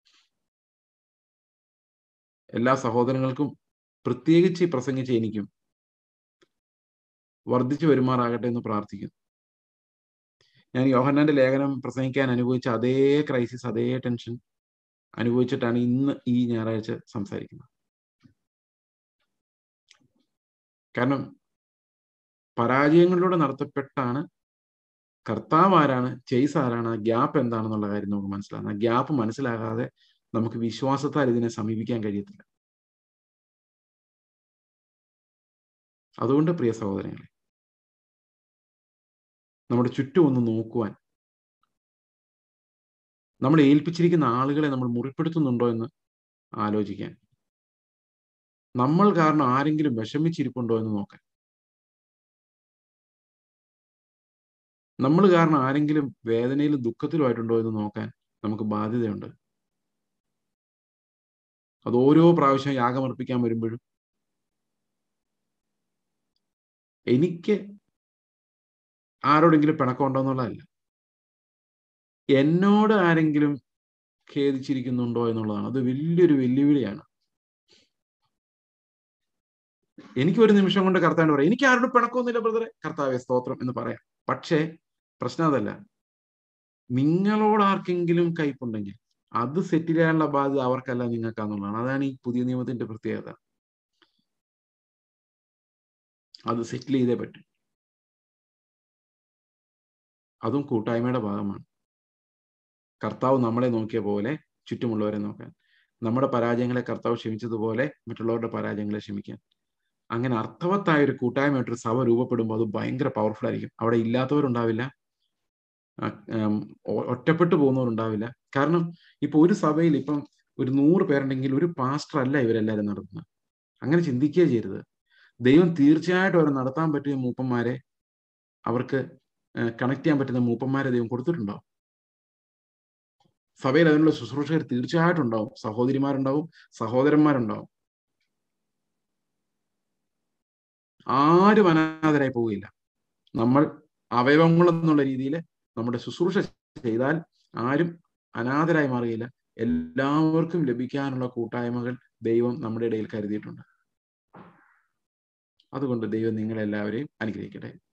എല്ലാ സഹോദരങ്ങൾക്കും പ്രത്യേകിച്ച് പ്രസംഗിച്ച് എനിക്കും വർദ്ധിച്ചു വരുമാറാകട്ടെ എന്ന് പ്രാർത്ഥിക്കുന്നു ഞാൻ യോഹന്നാന്റെ ലേഖനം പ്രസംഗിക്കാൻ അനുഭവിച്ച അതേ ക്രൈസിസ് അതേ ടെൻഷൻ അനുഭവിച്ചിട്ടാണ് ഇന്ന് ഈ ഞായറാഴ്ച സംസാരിക്കുന്നത് കാരണം പരാജയങ്ങളിലൂടെ നടത്തപ്പെട്ടാണ് കർത്താവ് ആരാണ് ചെയ്സ് ആരാണ് ഗ്യാപ്പ് എന്താണെന്നുള്ള കാര്യം നമുക്ക് മനസ്സിലാകുന്നത് ഗ്യാപ്പ് മനസ്സിലാകാതെ നമുക്ക് വിശ്വാസത്താൽ ഇതിനെ സമീപിക്കാൻ കഴിയത്തില്ല അതുകൊണ്ട് പ്രിയ സഹോദരങ്ങളെ നമ്മുടെ ചുറ്റും ഒന്ന് നോക്കുവാൻ നമ്മൾ ഏൽപ്പിച്ചിരിക്കുന്ന ആളുകളെ നമ്മൾ മുറിപ്പെടുത്തുന്നുണ്ടോ എന്ന് ആലോചിക്കാൻ നമ്മൾ കാരണം ആരെങ്കിലും വിഷമിച്ചിരിപ്പുണ്ടോ എന്ന് നോക്കാൻ നമ്മൾ കാരണം ആരെങ്കിലും വേദനയിലും ദുഃഖത്തിലുമായിട്ടുണ്ടോ എന്ന് നോക്കാൻ നമുക്ക് ബാധ്യതയുണ്ട് അത് ഓരോ പ്രാവശ്യം യാഗമർപ്പിക്കാൻ വരുമ്പോഴും എനിക്ക് ആരോടെങ്കിലും പിണക്കമുണ്ടോ എന്നുള്ളതല്ല എന്നോട് ആരെങ്കിലും ഖേദിച്ചിരിക്കുന്നുണ്ടോ എന്നുള്ളതാണ് അത് വലിയൊരു വെല്ലുവിളിയാണ് എനിക്ക് ഒരു നിമിഷം കൊണ്ട് കർത്താവിന് പറയാം എനിക്ക് ആരോട് പിണക്കമൊന്നുമില്ല ബ്രദറെ കർത്താവെ സ്തോത്രം എന്ന് പറയാം പക്ഷേ പ്രശ്നം അതല്ല നിങ്ങളോട് ആർക്കെങ്കിലും കയ്പുണ്ടെങ്കിൽ അത് സെറ്റിൽ ചെയ്യാനുള്ള ബാധ്യത അവർക്കല്ല നിങ്ങൾക്കാന്നുള്ളതാണ് അതാണ് ഈ പുതിയ നിയമത്തിന്റെ പ്രത്യേകത അത് സെറ്റിൽ ചെയ്തേ പറ്റും അതും കൂട്ടായ്മയുടെ ഭാഗമാണ് കർത്താവ് നമ്മളെ നോക്കിയ പോലെ ചുറ്റുമുള്ളവരെ നോക്കാൻ നമ്മുടെ പരാജയങ്ങളെ കർത്താവ് ക്ഷമിച്ചതുപോലെ മറ്റുള്ളവരുടെ പരാജയങ്ങളെ ക്ഷമിക്കാൻ അങ്ങനെ അർത്ഥവത്തായ ഒരു കൂട്ടായ്മയായിട്ടൊരു സഭ രൂപപ്പെടുമ്പോൾ അത് ഭയങ്കര പവർഫുൾ ആയിരിക്കും അവിടെ ഇല്ലാത്തവരുണ്ടാവില്ല ഒറ്റപ്പെട്ടു പോകുന്നവരുണ്ടാവില്ല കാരണം ഇപ്പൊ ഒരു സഭയിൽ ഇപ്പം ഒരു നൂറ് പേരുണ്ടെങ്കിൽ ഒരു പാസ്റ്റർ അല്ല ഇവരെല്ലാവരും നടത്തുന്നത് അങ്ങനെ ചിന്തിക്കുകയേ ചെയ്യരുത് ദൈവം തീർച്ചയായിട്ടും അവർ നടത്താൻ പറ്റിയ മൂപ്പന്മാരെ അവർക്ക് കണക്ട് ചെയ്യാൻ പറ്റുന്ന മൂപ്പന്മാരെ ദൈവം കൊടുത്തിട്ടുണ്ടോ സഭയിൽ അതിനുള്ള ശുശ്രൂഷകർ തീർച്ചയായിട്ടും ഉണ്ടാവും സഹോദരിമാരുണ്ടാവും സഹോദരന്മാരുണ്ടാവും ആരും അനാഥരായി പോവുകയില്ല നമ്മൾ അവയവങ്ങൾ എന്നുള്ള രീതിയിൽ നമ്മുടെ ശുശ്രൂഷ ചെയ്താൽ ആരും അനാഥരായി മാറുകയില്ല എല്ലാവർക്കും ലഭിക്കാനുള്ള കൂട്ടായ്മകൾ ദൈവം നമ്മുടെ ഇടയിൽ കരുതിയിട്ടുണ്ട് അതുകൊണ്ട് ദൈവം നിങ്ങളെല്ലാവരെയും അനുഗ്രഹിക്കട്ടെ